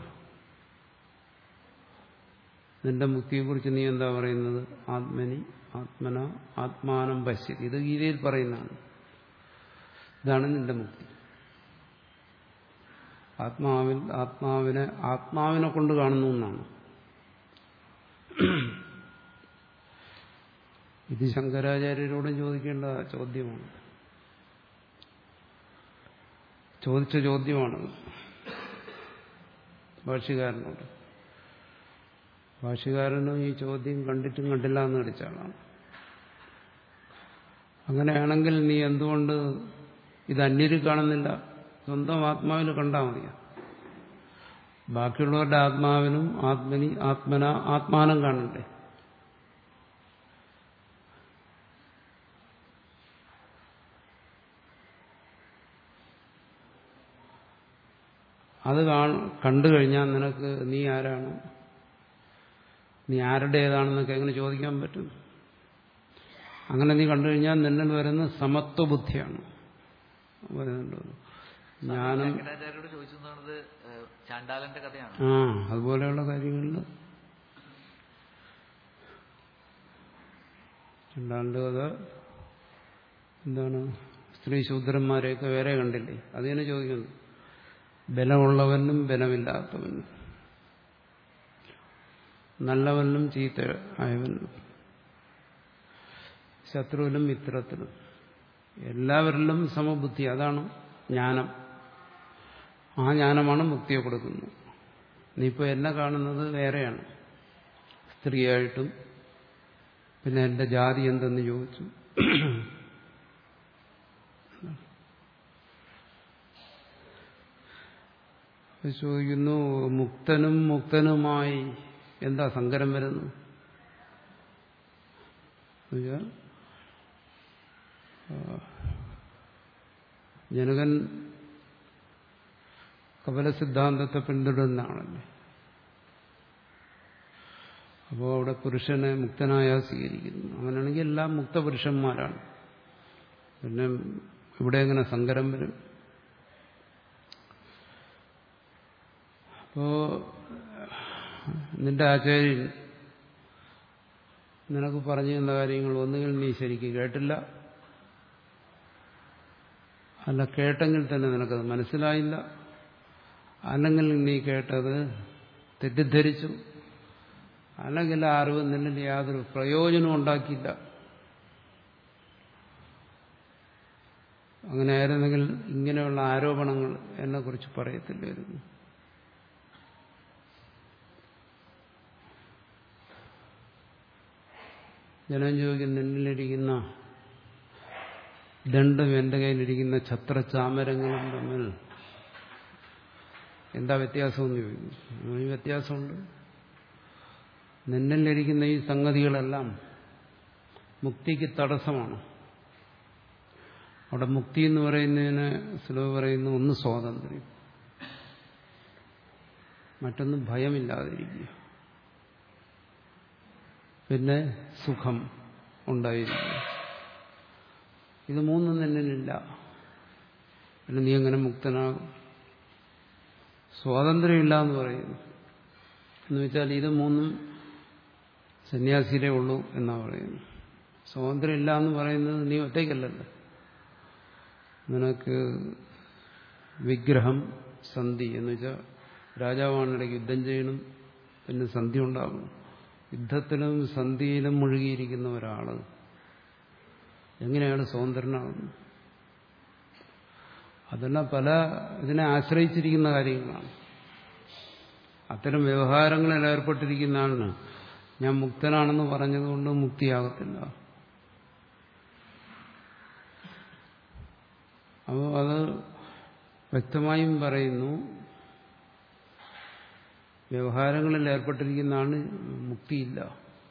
നിന്റെ മുക്തിയെക്കുറിച്ച് നീ എന്താ പറയുന്നത് ആത്മനി ആത്മന ആത്മാനം പശ്യ ഇത് ഗീതയിൽ പറയുന്നതാണ് ഇതാണ് നിന്റെ മുക്തി ആത്മാവിൽ ആത്മാവിനെ ആത്മാവിനെ കൊണ്ട് കാണുന്നു എന്നാണ് ഇത് ശങ്കരാചാര്യരോടും ചോദിക്കേണ്ട ചോദ്യമാണ് ചോദിച്ച ചോദ്യമാണത് ഭാഷ്യകാരനോട് ഭാഷ്യകാരനും ഈ ചോദ്യം കണ്ടിട്ടും കണ്ടില്ല എന്ന് നടിച്ച ആളാണ് അങ്ങനെയാണെങ്കിൽ നീ എന്തുകൊണ്ട് ഇത് അന്യരിൽ കാണുന്നില്ല സ്വന്തം ആത്മാവിൽ കണ്ടാൽ മതിയോ ബാക്കിയുള്ളവരുടെ ആത്മാവിനും ആത്മനി ആത്മന ആത്മാനം കാണണ്ടേ അത് കണ്ടു കഴിഞ്ഞാൽ നിനക്ക് നീ ആരാണ് നീ ആരുടേതാണെന്നൊക്കെ എങ്ങനെ ചോദിക്കാൻ പറ്റും അങ്ങനെ നീ കണ്ടു കഴിഞ്ഞാൽ നിന്നിൽ വരുന്ന സമത്വ ബുദ്ധിയാണ് വരുന്നുണ്ട് ജ്ഞാനം ശങ്കരാചാര്യോട് ചോദിച്ചത് ചാണ്ടാലന്റെ കഥയാണ് ആ അതുപോലെയുള്ള കാര്യങ്ങളിൽ രണ്ടാണ്ട് കഥ എന്താണ് സ്ത്രീ ശൂദ്രന്മാരെയൊക്കെ വേറെ കണ്ടില്ലേ അതിനെ ചോദിക്കുന്നു ബലമുള്ളവനും ബലമില്ലാത്തവനും നല്ലവനും ചീത്ത ആയവനും ശത്രുവിലും മിത്രത്തിലും എല്ലാവരിലും സമബുദ്ധി അതാണ് ജ്ഞാനം ആ ജ്ഞാനമാണ് മുക്തിയെ കൊടുക്കുന്നത് നീയിപ്പോൾ എന്നെ കാണുന്നത് വേറെയാണ് സ്ത്രീയായിട്ടും പിന്നെ എന്റെ ജാതി എന്തെന്ന് ചോദിച്ചു ചോദിക്കുന്നു മുക്തനും മുക്തനുമായി എന്താ സങ്കരം വരുന്നു എന്നുവെച്ചാൽ ജനകൻ കപല സിദ്ധാന്തത്തെ പിന്തുടരുന്നതാണല്ലേ അപ്പോൾ അവിടെ പുരുഷനെ മുക്തനായ സ്വീകരിക്കുന്നു അങ്ങനെയാണെങ്കിൽ എല്ലാം മുക്തപുരുഷന്മാരാണ് പിന്നെ ഇവിടെ എങ്ങനെ സങ്കരം വരും അപ്പോ നിന്റെ ആചാര്യൻ നിനക്ക് പറഞ്ഞു തന്ന കാര്യങ്ങൾ ഒന്നുകിൽ നീ ശരിക്ക് കേട്ടില്ല അല്ല കേട്ടെങ്കിൽ തന്നെ നിനക്കത് മനസ്സിലായില്ല അല്ലെങ്കിൽ നീ കേട്ടത് തെറ്റിദ്ധരിച്ചു അല്ലെങ്കിൽ ആ അറിവ് നിന്നിൽ യാതൊരു പ്രയോജനവും ഉണ്ടാക്കിയില്ല അങ്ങനെ ആയിരുന്നെങ്കിൽ ഇങ്ങനെയുള്ള ആരോപണങ്ങൾ എന്നെക്കുറിച്ച് പറയത്തില്ലായിരുന്നു ജനം ചോദിക്കും നിന്നിലിരിക്കുന്ന ദണ്ടും എന്റെ കയ്യിലിരിക്കുന്ന ഛത്രചാമരങ്ങളും തമ്മിൽ എന്താ വ്യത്യാസമെന്ന് ചോദിക്കും ഈ വ്യത്യാസമുണ്ട് നിന്നിലിരിക്കുന്ന ഈ സംഗതികളെല്ലാം മുക്തിക്ക് തടസ്സമാണ് അവിടെ മുക്തി എന്ന് പറയുന്നതിന് സ്ലോ പറയുന്ന ഒന്ന് സ്വാതന്ത്ര്യം മറ്റൊന്ന് ഭയമില്ലാതിരിക്കുക പിന്നെ സുഖം ഉണ്ടായിരിക്കുക ഇത് മൂന്നും നിന്നിലില്ല പിന്നെ നീ എങ്ങനെ മുക്തനാകും സ്വാതന്ത്ര്യമില്ല എന്ന് പറയുന്നു എന്ന് വെച്ചാൽ ഇത് മൂന്നും സന്യാസിയിലേ ഉള്ളൂ എന്നാ പറയുന്നു സ്വാതന്ത്ര്യമില്ല എന്ന് പറയുന്നത് നീ ഒറ്റയ്ക്കല്ലല്ലോ നിനക്ക് വിഗ്രഹം സന്ധി എന്ന് വെച്ചാൽ രാജാവാണിടയ്ക്ക് യുദ്ധം ചെയ്യണം പിന്നെ സന്ധി ഉണ്ടാകും യുദ്ധത്തിലും സന്ധിയിലും മുഴുകിയിരിക്കുന്ന ഒരാള് എങ്ങനെയാണ് സ്വതന്ത്രനാകുന്നത് അതെല്ലാം പല ഇതിനെ ആശ്രയിച്ചിരിക്കുന്ന കാര്യങ്ങളാണ് അത്തരം വ്യവഹാരങ്ങളിൽ ഏർപ്പെട്ടിരിക്കുന്ന ആളിന് ഞാൻ മുക്തനാണെന്ന് പറഞ്ഞതുകൊണ്ട് മുക്തിയാകത്തില്ല അപ്പോൾ അത് വ്യക്തമായും പറയുന്നു വ്യവഹാരങ്ങളിൽ ഏർപ്പെട്ടിരിക്കുന്ന ആളിന് മുക്തിയില്ല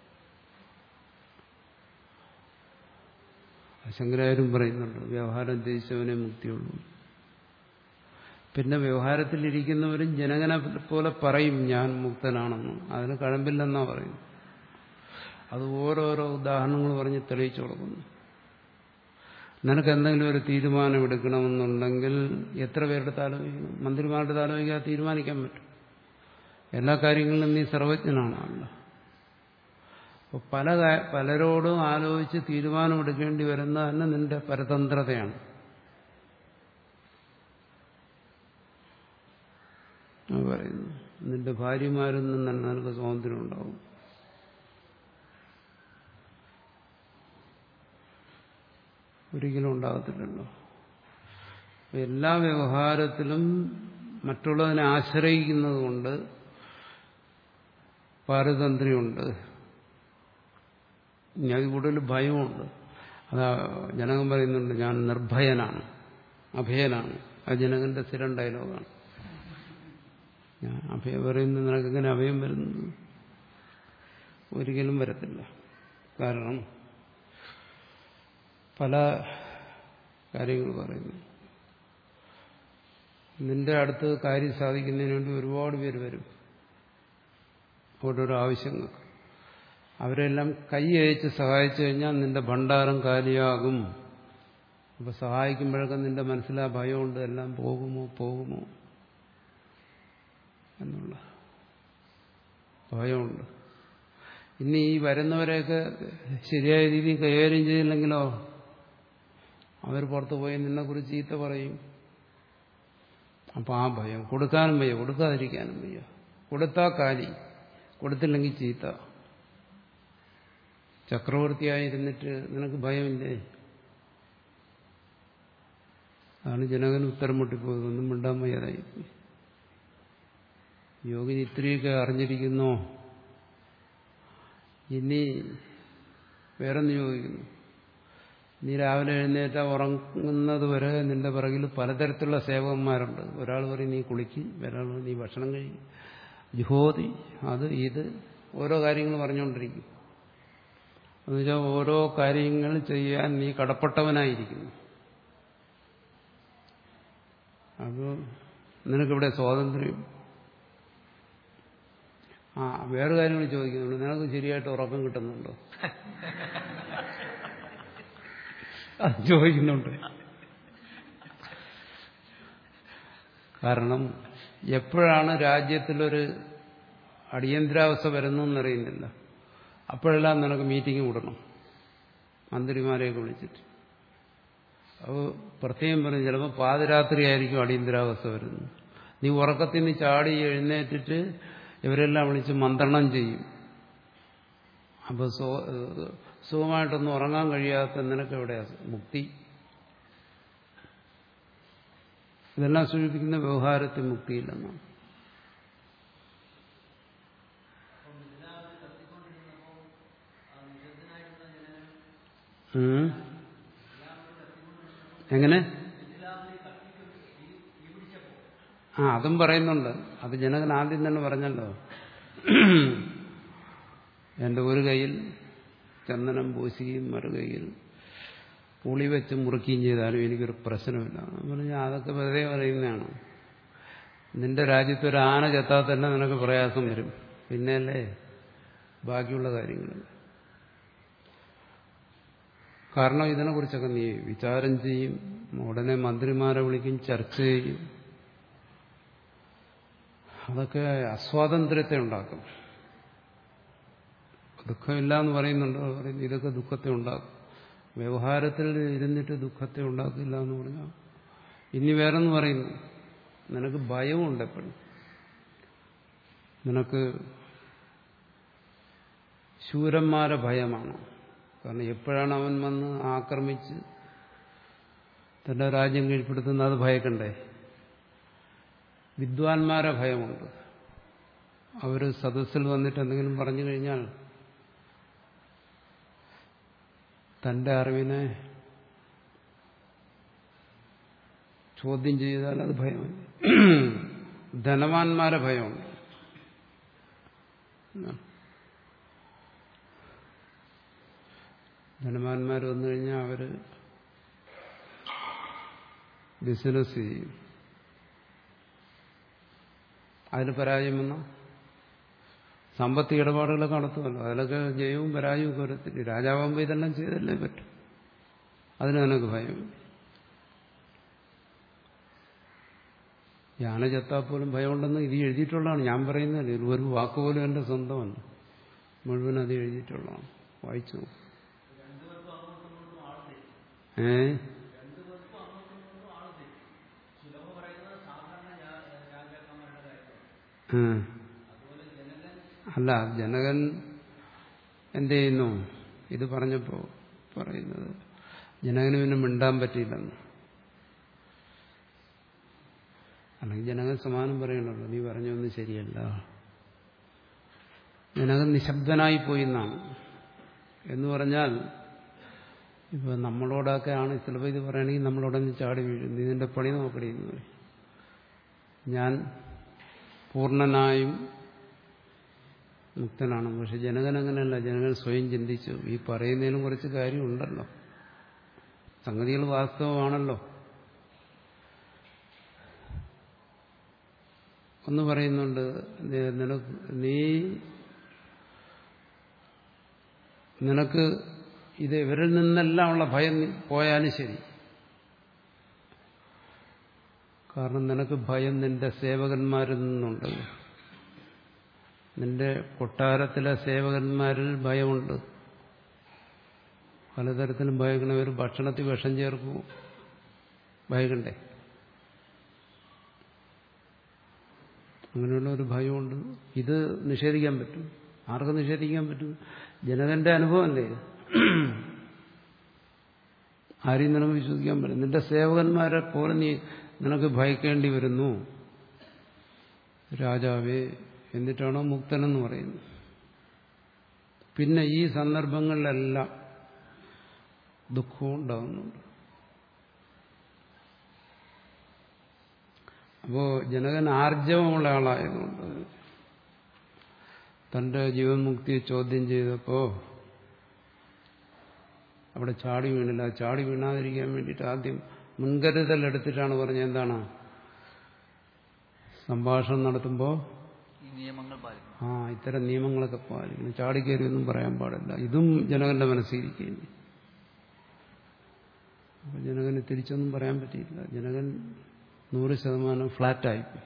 ശങ്കരാചാര്യം പറയുന്നുണ്ട് വ്യവഹാരം ത്യജിച്ചവനെ മുക്തിയുള്ളൂ പിന്നെ വ്യവഹാരത്തിലിരിക്കുന്നവരും ജനകനെ പോലെ പറയും ഞാൻ മുക്തനാണെന്ന് അതിന് കഴമ്പില്ലെന്നാ പറയും അത് ഓരോരോ ഉദാഹരണങ്ങൾ പറഞ്ഞ് തെളിയിച്ചു കൊടുക്കുന്നു നിനക്ക് എന്തെങ്കിലും ഒരു തീരുമാനം എടുക്കണമെന്നുണ്ടെങ്കിൽ എത്ര പേരുടെ ആലോചിക്കണം മന്ത്രിമാരുടെ ആലോചിക്കാതെ തീരുമാനിക്കാൻ പറ്റും എല്ലാ കാര്യങ്ങളിലും നീ സർവജ്ഞനാണല്ലോ അപ്പോൾ പല പലരോടും ആലോചിച്ച് തീരുമാനമെടുക്കേണ്ടി വരുന്ന തന്നെ നിന്റെ പരതന്ത്രതയാണ് പറയുന്നു നിന്റെ ഭാര്യമാരിൽ നിന്ന് തന്നെ നിനക്ക് സ്വാതന്ത്ര്യം ഉണ്ടാവും ഒരിക്കലും ഉണ്ടാകത്തില്ലല്ലോ എല്ലാ വ്യവഹാരത്തിലും മറ്റുള്ളതിനെ ആശ്രയിക്കുന്നത് കൊണ്ട് പാരതന്ത്ര്യമുണ്ട് ഞാൻ കൂടുതൽ ഭയമുണ്ട് അതാ ജനകം പറയുന്നുണ്ട് ഞാൻ നിർഭയനാണ് അഭയനാണ് അത് ജനകന്റെ സ്ഥിരം ഡയലോഗാണ് ഞാൻ അഭയം പറയുന്നത് നിനക്കെങ്ങനെ അഭയം വരുന്നത് ഒരിക്കലും വരത്തില്ല കാരണം പല കാര്യങ്ങൾ പറയുന്നു നിന്റെ അടുത്ത് കാര്യം സാധിക്കുന്നതിന് വേണ്ടി ഒരുപാട് പേര് വരും ഓരോരോ ആവശ്യങ്ങൾക്ക് അവരെല്ലാം കൈ അയച്ച് സഹായിച്ചു കഴിഞ്ഞാൽ നിന്റെ ഭണ്ഡാരം കാലിയാകും അപ്പൊ സഹായിക്കുമ്പോഴൊക്കെ നിന്റെ മനസ്സിലാ ഭയമുണ്ട് എല്ലാം പോകുമോ പോകുമോ എന്നുള്ള ഭയമുണ്ട് ഇനി ഈ വരുന്നവരെയൊക്കെ ശരിയായ രീതിയിൽ കൈകാര്യം ചെയ്തില്ലെങ്കിലോ അവർ പുറത്തു പോയി നിന്നെ കുറിച്ച് ചീത്ത പറയും അപ്പം ആ ഭയം കൊടുക്കാനും വയ്യ കൊടുക്കാതിരിക്കാനും വയ്യ കൊടുത്താ കാലി കൊടുത്തില്ലെങ്കിൽ ചീത്ത ചക്രവർത്തിയായിരുന്നിട്ട് നിനക്ക് ഭയമില്ലേ അതാണ് ജനകന് ഉത്തരം മുട്ടിപ്പോയത് ഒന്നും മിണ്ടാൻ വയ്യാതായി യോഗിനി ഇത്രയൊക്കെ അറിഞ്ഞിരിക്കുന്നോ ഇനി വേറൊന്ന് ചോദിക്കുന്നു നീ രാവിലെ എഴുന്നേറ്റ ഉറങ്ങുന്നത് വരെ നിന്റെ പിറകിൽ പലതരത്തിലുള്ള സേവകന്മാരുണ്ട് ഒരാൾ പറയും നീ കുളിക്ക് ഒരാൾ പറയും നീ ഭക്ഷണം കഴിക്കും ജുഹോതി അത് ഇത് ഓരോ കാര്യങ്ങൾ പറഞ്ഞുകൊണ്ടിരിക്കും എന്നുവെച്ചാൽ ഓരോ കാര്യങ്ങൾ ചെയ്യാൻ നീ കടപ്പെട്ടവനായിരിക്കുന്നു അപ്പോൾ നിനക്കിവിടെ സ്വാതന്ത്ര്യം ആ വേറെ കാര്യങ്ങൾ ചോദിക്കുന്നുണ്ട് നിനക്ക് ശരിയായിട്ട് ഉറക്കം കിട്ടുന്നുണ്ടോ അത് ചോദിക്കുന്നുണ്ട് കാരണം എപ്പോഴാണ് രാജ്യത്തിലൊരു അടിയന്തരാവസ്ഥ വരുന്നതെന്നറിയുന്നില്ല അപ്പോഴെല്ലാം നിനക്ക് മീറ്റിംഗ് കൂടണം മന്ത്രിമാരെയൊക്കെ വിളിച്ചിട്ട് അപ്പോൾ പ്രത്യേകം പറഞ്ഞു ചിലപ്പോൾ പാതിരാത്രി ആയിരിക്കും അടിയന്തരാവസ്ഥ വരുന്നത് നീ ഉറക്കത്തിൽ നിന്ന് ചാടി എഴുന്നേറ്റിട്ട് ഇവരെല്ലാം വിളിച്ച് മന്ത്രണം ചെയ്യും അപ്പോൾ സോ സുഖമായിട്ടൊന്നും ഉറങ്ങാൻ കഴിയാത്ത നിനക്ക് എവിടെയാ മുക്തി ഇതെല്ലാം സൂചിപ്പിക്കുന്ന വ്യവഹാരത്തിൽ മുക്തിയില്ലെന്നാണ് ഉം. എങ്ങനെ ആ അതും പറയുന്നുണ്ട് അത് ജനകൻ ആദ്യം തന്നെ പറഞ്ഞല്ലോ എൻ്റെ ഒരു കയ്യിൽ ചന്ദനം പൂശുകയും മറു കയ്യിൽ പുളി വെച്ച് മുറുക്കുകയും ചെയ്താലും എനിക്കൊരു പ്രശ്നമില്ല പറഞ്ഞാൽ അതൊക്കെ വെറുതെ പറയുന്നതാണ് നിന്റെ രാജ്യത്ത് ഒരു ആന ചത്താൽ തന്നെ നിനക്ക് പ്രയാസം വരും പിന്നെയല്ലേ ബാക്കിയുള്ള കാര്യങ്ങൾ കാരണം ഇതിനെക്കുറിച്ചൊക്കെ നീ വിചാരം ചെയ്യും ഉടനെ മന്ത്രിമാരെ വിളിക്കും ചർച്ച ചെയ്യും അതൊക്കെ അസ്വാതന്ത്ര്യത്തെ ഉണ്ടാക്കും ദുഃഖമില്ല എന്ന് പറയുന്നുണ്ട് പറയുന്നു ഇതൊക്കെ ദുഃഖത്തെ ഉണ്ടാക്കും വ്യവഹാരത്തിൽ ഇരുന്നിട്ട് ദുഃഖത്തെ ഉണ്ടാക്കില്ല എന്ന് പറഞ്ഞാൽ ഇനി വേറെന്ന് പറയുന്നു നിനക്ക് ഭയമുണ്ട് എപ്പോഴും നിനക്ക് ശൂരന്മാരെ ഭയമാണ് കാരണം എപ്പോഴാണ് അവൻ വന്ന് ആക്രമിച്ച് തന്റെ രാജ്യം കീഴ്പ്പെടുത്തുന്നത് അത് ഭയക്കണ്ടേ വിദ്വാൻമാരെ ഭയമുണ്ട് അവർ സദസ്സിൽ വന്നിട്ട് എന്തെങ്കിലും പറഞ്ഞു കഴിഞ്ഞാൽ തന്റെ അറിവിനെ ചോദ്യം ചെയ്താൽ അത് ഭയമായി ധനവാന്മാരെ ഭയമുണ്ട് ധനവാന്മാർ വന്നു കഴിഞ്ഞാൽ അവര് ബിസിനസ് ചെയ്യും അതിൽ പരാജയം വന്ന സാമ്പത്തിക ഇടപാടുകളൊക്കെ നടത്തുമല്ലോ അതിലൊക്കെ ജയവും പരാജയവും ഒക്കെ വരത്തില്ല രാജാവാകുമ്പോൾ ഇതെല്ലാം ചെയ്തല്ലേ പറ്റും അതിന് നിനക്ക് ഭയം യാന ചത്താൽ പോലും ഭയമുണ്ടെന്ന് ഇത് എഴുതിയിട്ടുള്ളതാണ് ഞാൻ പറയുന്നത് ഇത് ഒരു വാക്കുപോലും എൻ്റെ സ്വന്തമല്ല മുഴുവൻ അത് എഴുതിയിട്ടുള്ളതാണ് വായിച്ചു ഏ അല്ല ജനകൻ എന്ത് ചെയ്യുന്നു ഇത് പറഞ്ഞപ്പോ പറയുന്നത് ജനകന് പിന്നെ മിണ്ടാൻ പറ്റിയില്ലെന്ന് അല്ലെങ്കിൽ ജനകൻ സമാനം പറയണല്ലോ നീ പറഞ്ഞൊന്നും ശരിയല്ല ജനകൻ നിശബ്ദനായി പോയി എന്നാണ് എന്ന് പറഞ്ഞാൽ ഇപ്പൊ നമ്മളോടൊക്കെ ആണ് ചിലപ്പോൾ ഇത് പറയണമെങ്കിൽ നമ്മളോടൊന്ന് ചാടി വീഴും നീ നിന്റെ പണി നോക്കടി എന്ന് പറയും ഞാൻ പൂർണ്ണനായും മുക്തനാണ് പക്ഷെ ജനകൻ അങ്ങനെയല്ല ജനകൻ സ്വയം ചിന്തിച്ചു ഈ പറയുന്നതിനും കുറച്ച് കാര്യമുണ്ടല്ലോ സംഗതികൾ വാസ്തവമാണല്ലോ ഒന്ന് പറയുന്നുണ്ട് നിനക്ക് നീ നിനക്ക് ഇത് ഇവരിൽ നിന്നെല്ലാം ഉള്ള ഭയം പോയാലും ശരി കാരണം നിനക്ക് ഭയം നിന്റെ സേവകന്മാരിൽ നിന്നുണ്ട് നിന്റെ കൊട്ടാരത്തിലെ സേവകന്മാരിൽ ഭയമുണ്ട് പലതരത്തിലും ഭയക്കണവർ ഭക്ഷണത്തിൽ വിഷം ചേർക്കും ഭയക്കണ്ടേ അങ്ങനെയുള്ള ഒരു ഭയമുണ്ട് ഇത് നിഷേധിക്കാൻ പറ്റും ആർക്ക് നിഷേധിക്കാൻ പറ്റും ജനകന്റെ അനുഭവമല്ലേ ഇത് ആരെയും നിനക്ക് വിശ്വസിക്കാൻ പറ്റും നിന്റെ സേവകന്മാരെ പോലെ നീ നിനക്ക് ഭയക്കേണ്ടി വരുന്നു രാജാവേ എന്നിട്ടാണോ മുക്തനെന്ന് പറയുന്നത് പിന്നെ ഈ സന്ദർഭങ്ങളിലെല്ലാം ദുഃഖവും ഉണ്ടാകുന്നുണ്ട് അപ്പോ ജനകൻ ആർജവമുള്ള ആളായതുകൊണ്ട് തന്റെ ജീവൻ മുക്തിയെ ചോദ്യം ചെയ്തപ്പോ അവിടെ ചാടി വീണില്ല ചാടി വീണാതിരിക്കാൻ വേണ്ടിയിട്ട് ആദ്യം മുൻകരുതൽ എടുത്തിട്ടാണ് പറഞ്ഞത് എന്താണ് സംഭാഷണം നടത്തുമ്പോൾ ഈ നിയമങ്ങൾ പാലിക്കണം ആ ഇത്തരം നിയമങ്ങളൊക്കെ പാലിക്കണം ചാടിക്കയറിയൊന്നും പറയാൻ പാടില്ല ഇതും ജനകന്റെ മനസ്സിരിക്കുകയും അപ്പൊ ജനകന് തിരിച്ചൊന്നും പറയാൻ പറ്റിയില്ല ജനകൻ നൂറ് ശതമാനം ഫ്ലാറ്റായിപ്പോയി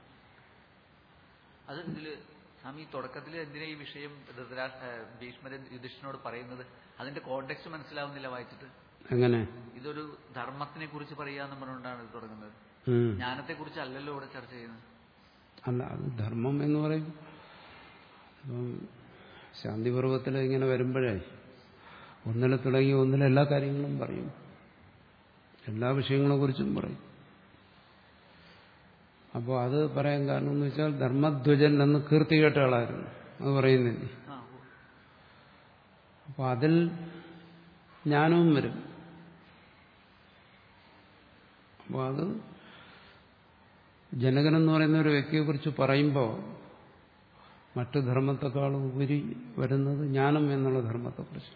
അത് ഇതില് സ്വാമി തുടക്കത്തിൽ എന്തിനാ ഈ വിഷയം ധൃതരാഷ്ട്ര ഏഹ് ഭീഷ്മരൻ യുധിഷ്ഠനോട് പറയുന്നത് അതിന്റെ കോണ്ടെക്സ്റ്റ് മനസ്സിലാവുന്നില്ല വായിച്ചിട്ട് എങ്ങനെ ഇതൊരു ധർമ്മത്തിനെ കുറിച്ച് പറയാന്ന് പറഞ്ഞുകൊണ്ടാണ് ഇത് തുടങ്ങുന്നത് ഉം. ജ്ഞാനത്തെ കുറിച്ച് അല്ലല്ലോ ഇവിടെ ചർച്ച ചെയ്യുന്നത് അല്ല അത് ധർമ്മം എന്ന് പറയും ഇപ്പം ശാന്തിപർവത്തിൽ ഇങ്ങനെ വരുമ്പോഴേ ഒന്നിലെ തുടങ്ങി ഒന്നിലെ എല്ലാ കാര്യങ്ങളും പറയും എല്ലാ വിഷയങ്ങളെ കുറിച്ചും പറയും അപ്പോൾ അത് പറയാൻ കാരണം എന്ന് വെച്ചാൽ ധർമ്മധ്വജൻ എന്ന് കീർത്തി കേട്ട ആളായിരുന്നു അത് പറയുന്നില്ലേ ആ ഓ. അപ്പോൾ അതിൽ ജ്ഞാനവും വരും അപ്പോൾ അത് ജനകൻ എന്ന് പറയുന്ന ഒരു വ്യക്തിയെക്കുറിച്ച് പറയുമ്പോൾ മറ്റു ധർമ്മത്തെക്കാളും ഉപരി വരുന്നത് ജ്ഞാനം എന്നുള്ള ധർമ്മത്തെക്കുറിച്ച്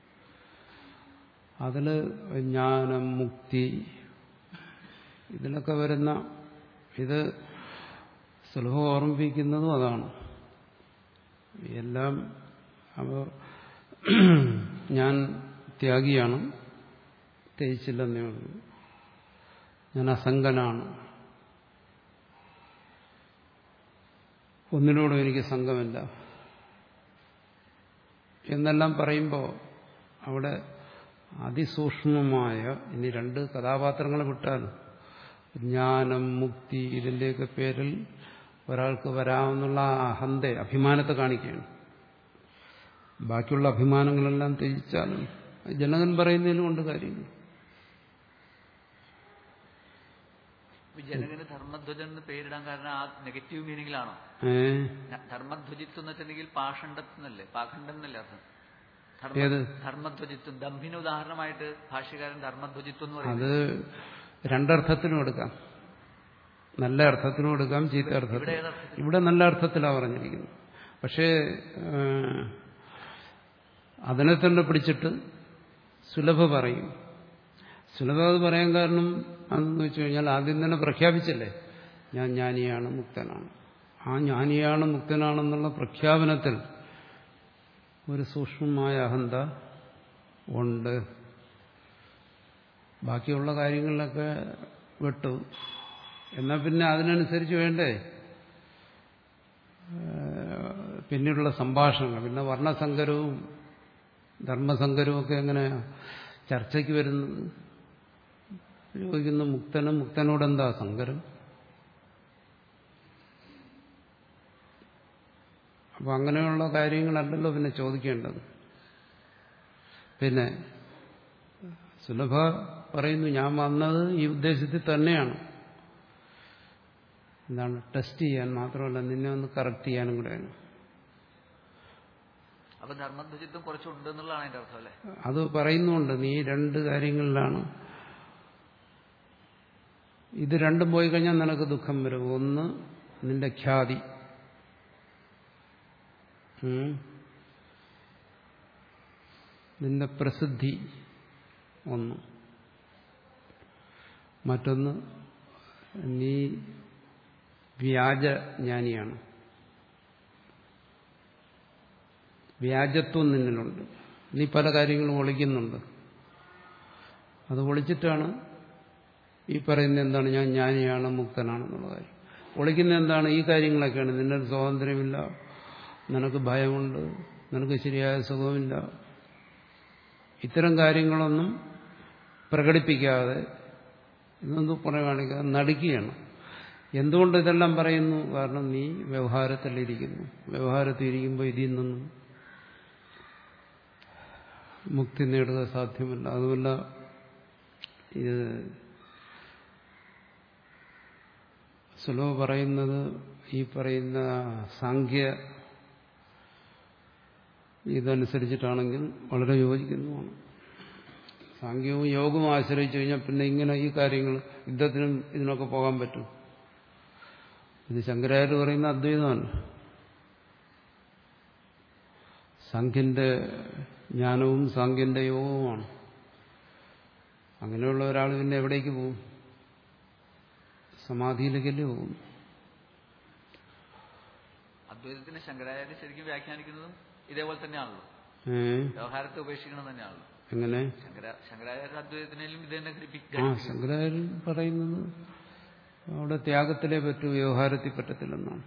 അതിൽ ജ്ഞാനം മുക്തി ഇതിലൊക്കെ വരുന്ന ഇത് സുലഭം ഓർമ്മിപ്പിക്കുന്നതും അതാണ് എല്ലാം അപ്പോൾ ഞാൻ ത്യാഗിയാണ് ത്യജിച്ചില്ലെന്നേ ഉള്ളൂ ഞാൻ അസംഗനാണ് ഒന്നിനോടും എനിക്ക് സംഘമില്ല എന്നെല്ലാം പറയുമ്പോൾ അവിടെ അതിസൂക്ഷ്മമായ ഇനി രണ്ട് കഥാപാത്രങ്ങളെ വിട്ടാൽ ജ്ഞാനം മുക്തി ഇതിൻ്റെയൊക്കെ പേരിൽ ഒരാൾക്ക് വരാമെന്നുള്ള ആ അഹന്ത അഭിമാനത്തെ കാണിക്കുകയാണ് ബാക്കിയുള്ള അഭിമാനങ്ങളെല്ലാം ത്യജിച്ചാലും ജനകൻ പറയുന്നതിലും കൊണ്ട് കാര്യമില്ല ഈ ജനകന് ധർമ്മധ്വജൻ എന്ന് പേരിടാൻ കാരണം ആ നെഗറ്റീവ് മീനിങ്ങിലാണോ ഏ ധർമ്മധ്വജിത്വം എന്ന് വെച്ചിട്ടുണ്ടെങ്കിൽ പാഷണ്ഡത്വന്നല്ലേ പാഖണ്ഡം എന്നല്ലേ അർത്ഥം ഏത്? ധർമ്മ- ധർമ്മധ്വജിത്വം ദമ്ഭിന് ഉദാഹരണമായിട്ട് ഭാഷ്യകാരൻ ധർമ്മധ്വജിത്വം എന്ന് അത് പറയുന്നത് രണ്ടർത്ഥത്തിനും എടുക്കാം നല്ല അർത്ഥത്തിനും എടുക്കാം ചീത്ത ഇവിടെ അർത്ഥത്തിനും ഏതർത്ഥത്തിൽ ഇവിടെ നല്ല അർത്ഥത്തിലാണ് പറഞ്ഞിരിക്കുന്നത് പക്ഷേ ആ, അതിനെ തന്നെ പിടിച്ചിട്ട് സുലഭ പറയും സുലഭ അത് പറയാൻ കാരണം അതെന്ന് വെച്ച് കഴിഞ്ഞാൽ ആദ്യം തന്നെ പ്രഖ്യാപിച്ചല്ലേ ഞാൻ ജ്ഞാനിയാണ് മുക്തനാണ് ആ ജ്ഞാനിയാണ് മുക്തനാണെന്നുള്ള പ്രഖ്യാപനത്തിൽ ഒരു സൂക്ഷ്മമായ അഹന്ത ഉണ്ട് ബാക്കിയുള്ള കാര്യങ്ങളിലൊക്കെ വിട്ടു എന്നാൽ പിന്നെ അതിനനുസരിച്ച് വേണ്ടേ ഏഹ് പിന്നീടുള്ള സംഭാഷണങ്ങൾ പിന്നെ വർണ്ണസങ്കരവും ധർമ്മസങ്കരവും ഒക്കെ എങ്ങനെ ചർച്ചയ്ക്ക് വരുന്നത് ചോദിക്കുന്ന മുക്തനും മുക്തനോടെന്താ സങ്കരം അപ്പൊ അങ്ങനെയുള്ള കാര്യങ്ങളല്ലല്ലോ പിന്നെ ചോദിക്കേണ്ടത് പിന്നെ സുലഭ പറയുന്നു ഞാൻ വന്നത് ഈ ഉദ്ദേശത്തിൽ തന്നെയാണ് എന്താണ് ടെസ്റ്റ് ചെയ്യാൻ മാത്രമല്ല നിന്നെ ഒന്ന് കറക്റ്റ് ചെയ്യാനും കൂടെയാണ് അപ്പൊ ധർമ്മധ്വജിത്വം കുറച്ചുണ്ട് എന്നുള്ളതാണ് അതിന്റെ അർത്ഥം അല്ലേ അത് പറയുന്നുണ്ട് നീ രണ്ട് കാര്യങ്ങളിലാണ് ഇത് രണ്ടും പോയി കഴിഞ്ഞാൽ നിനക്ക് ദുഃഖം വരും ഒന്ന് നിന്റെ ഖ്യാതി ഉം. നിന്റെ പ്രസിദ്ധി ഒന്ന് മറ്റൊന്ന് നീ വ്യാജജ്ഞാനിയാണ് വ്യാജത്വം നിന്നിലുണ്ട് നീ പല കാര്യങ്ങളും ഒളിക്കുന്നുണ്ട് അത് ഒളിച്ചിട്ടാണ് ഈ പറയുന്ന എന്താണ് ഞാൻ ജ്ഞാനിയാണ് മുക്തനാണെന്നുള്ള കാര്യം ഒളിക്കുന്ന എന്താണ് ഈ കാര്യങ്ങളൊക്കെയാണ് നിന്റെ സ്വാതന്ത്ര്യമില്ല നിനക്ക് ഭയമുണ്ട് നിനക്ക് ശരിയായ സുഖമില്ല ഇത്തരം കാര്യങ്ങളൊന്നും പ്രകടിപ്പിക്കാതെ ഇതൊന്നും പറയുകയാണെങ്കിൽ നടുക്കുകയാണ് എന്തുകൊണ്ട് ഇതെല്ലാം പറയുന്നു കാരണം നീ വ്യവഹാരത്തിലിരിക്കുന്നു വ്യവഹാരത്തിൽ ഇരിക്കുമ്പോൾ ഇതിൽ നിന്നും മുക്തി നേടുക സാധ്യമല്ല അതുമല്ല ഇത് സുലഭ പറയുന്നത് ഈ പറയുന്ന സാഖ്യ ഇതനുസരിച്ചിട്ടാണെങ്കിൽ വളരെ യോജിക്കുന്നതാണ് സാഖ്യവും യോഗവും ആശ്രയിച്ചു കഴിഞ്ഞാൽ പിന്നെ ഇങ്ങനെ ഈ കാര്യങ്ങൾ യുദ്ധത്തിനും ഇതിനൊക്കെ പോകാൻ പറ്റും ഇത് ശങ്കരാചാര്യ പറയുന്ന അദ്വൈതമല്ല സാഖ്യന്റെ ജ്ഞാനവും സാഖ്യന്റെ യോഗവുമാണ് അങ്ങനെയുള്ള ഒരാൾ പിന്നെ എവിടേക്ക് പോകും സമാധിയിലേക്കല്ലേ പോകും അദ്വൈതത്തിന് ശങ്കരാചാര്യ ശരിക്കും വ്യാഖ്യാനിക്കുന്നതും ഇതേപോലെ തന്നെയാണല്ലോ ഏ വ്യവഹാരത്തെ ഉപേക്ഷിക്കണം തന്നെയാണല്ലോ എങ്ങനെ ശങ്കര ശങ്കരാചാര്യ അദ്വൈതത്തിനും ഇത് തന്നെ ഘടിപ്പി- ആ ശങ്കരാചാര്യൻ പറയുന്നത് അവിടെ ത്യാഗത്തിലേ പറ്റൂ വ്യവഹാരത്തിൽ പറ്റത്തില്ലെന്നാണ്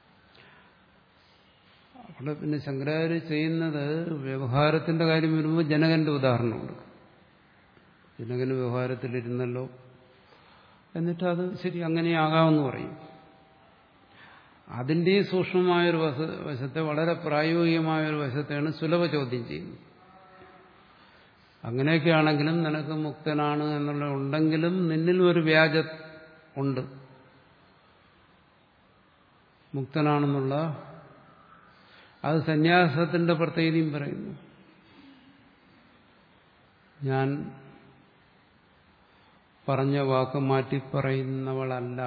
അവിടെ പിന്നെ ശങ്കരാചാര്യ ചെയ്യുന്നത് വ്യവഹാരത്തിന്റെ കാര്യം വരുമ്പോൾ ജനകന്റെ ഉദാഹരണം കൊടുക്കും ജനകന് വ്യവഹാരത്തിലിരുന്നല്ലോ എന്നിട്ട് അത് ശരി അങ്ങനെയാകാമെന്ന് പറയും അതിൻ്റെ ഈ സൂക്ഷ്മമായൊരു വശ വശത്തെ വളരെ പ്രായോഗികമായൊരു വശത്തെയാണ് സുലഭ ചോദ്യം ചെയ്യുന്നത് അങ്ങനെയൊക്കെ ആണെങ്കിലും നിനക്ക് മുക്തനാണ് എന്നുള്ള ഉണ്ടെങ്കിലും നിന്നിൽ ഒരു വ്യാജ ഉണ്ട് മുക്തനാണെന്നുള്ള അത് സന്യാസത്തിന്റെ പ്രത്യേകതയും പറയുന്നു ഞാൻ പറഞ്ഞ വാക്ക് മാറ്റി പറയുന്നവളല്ല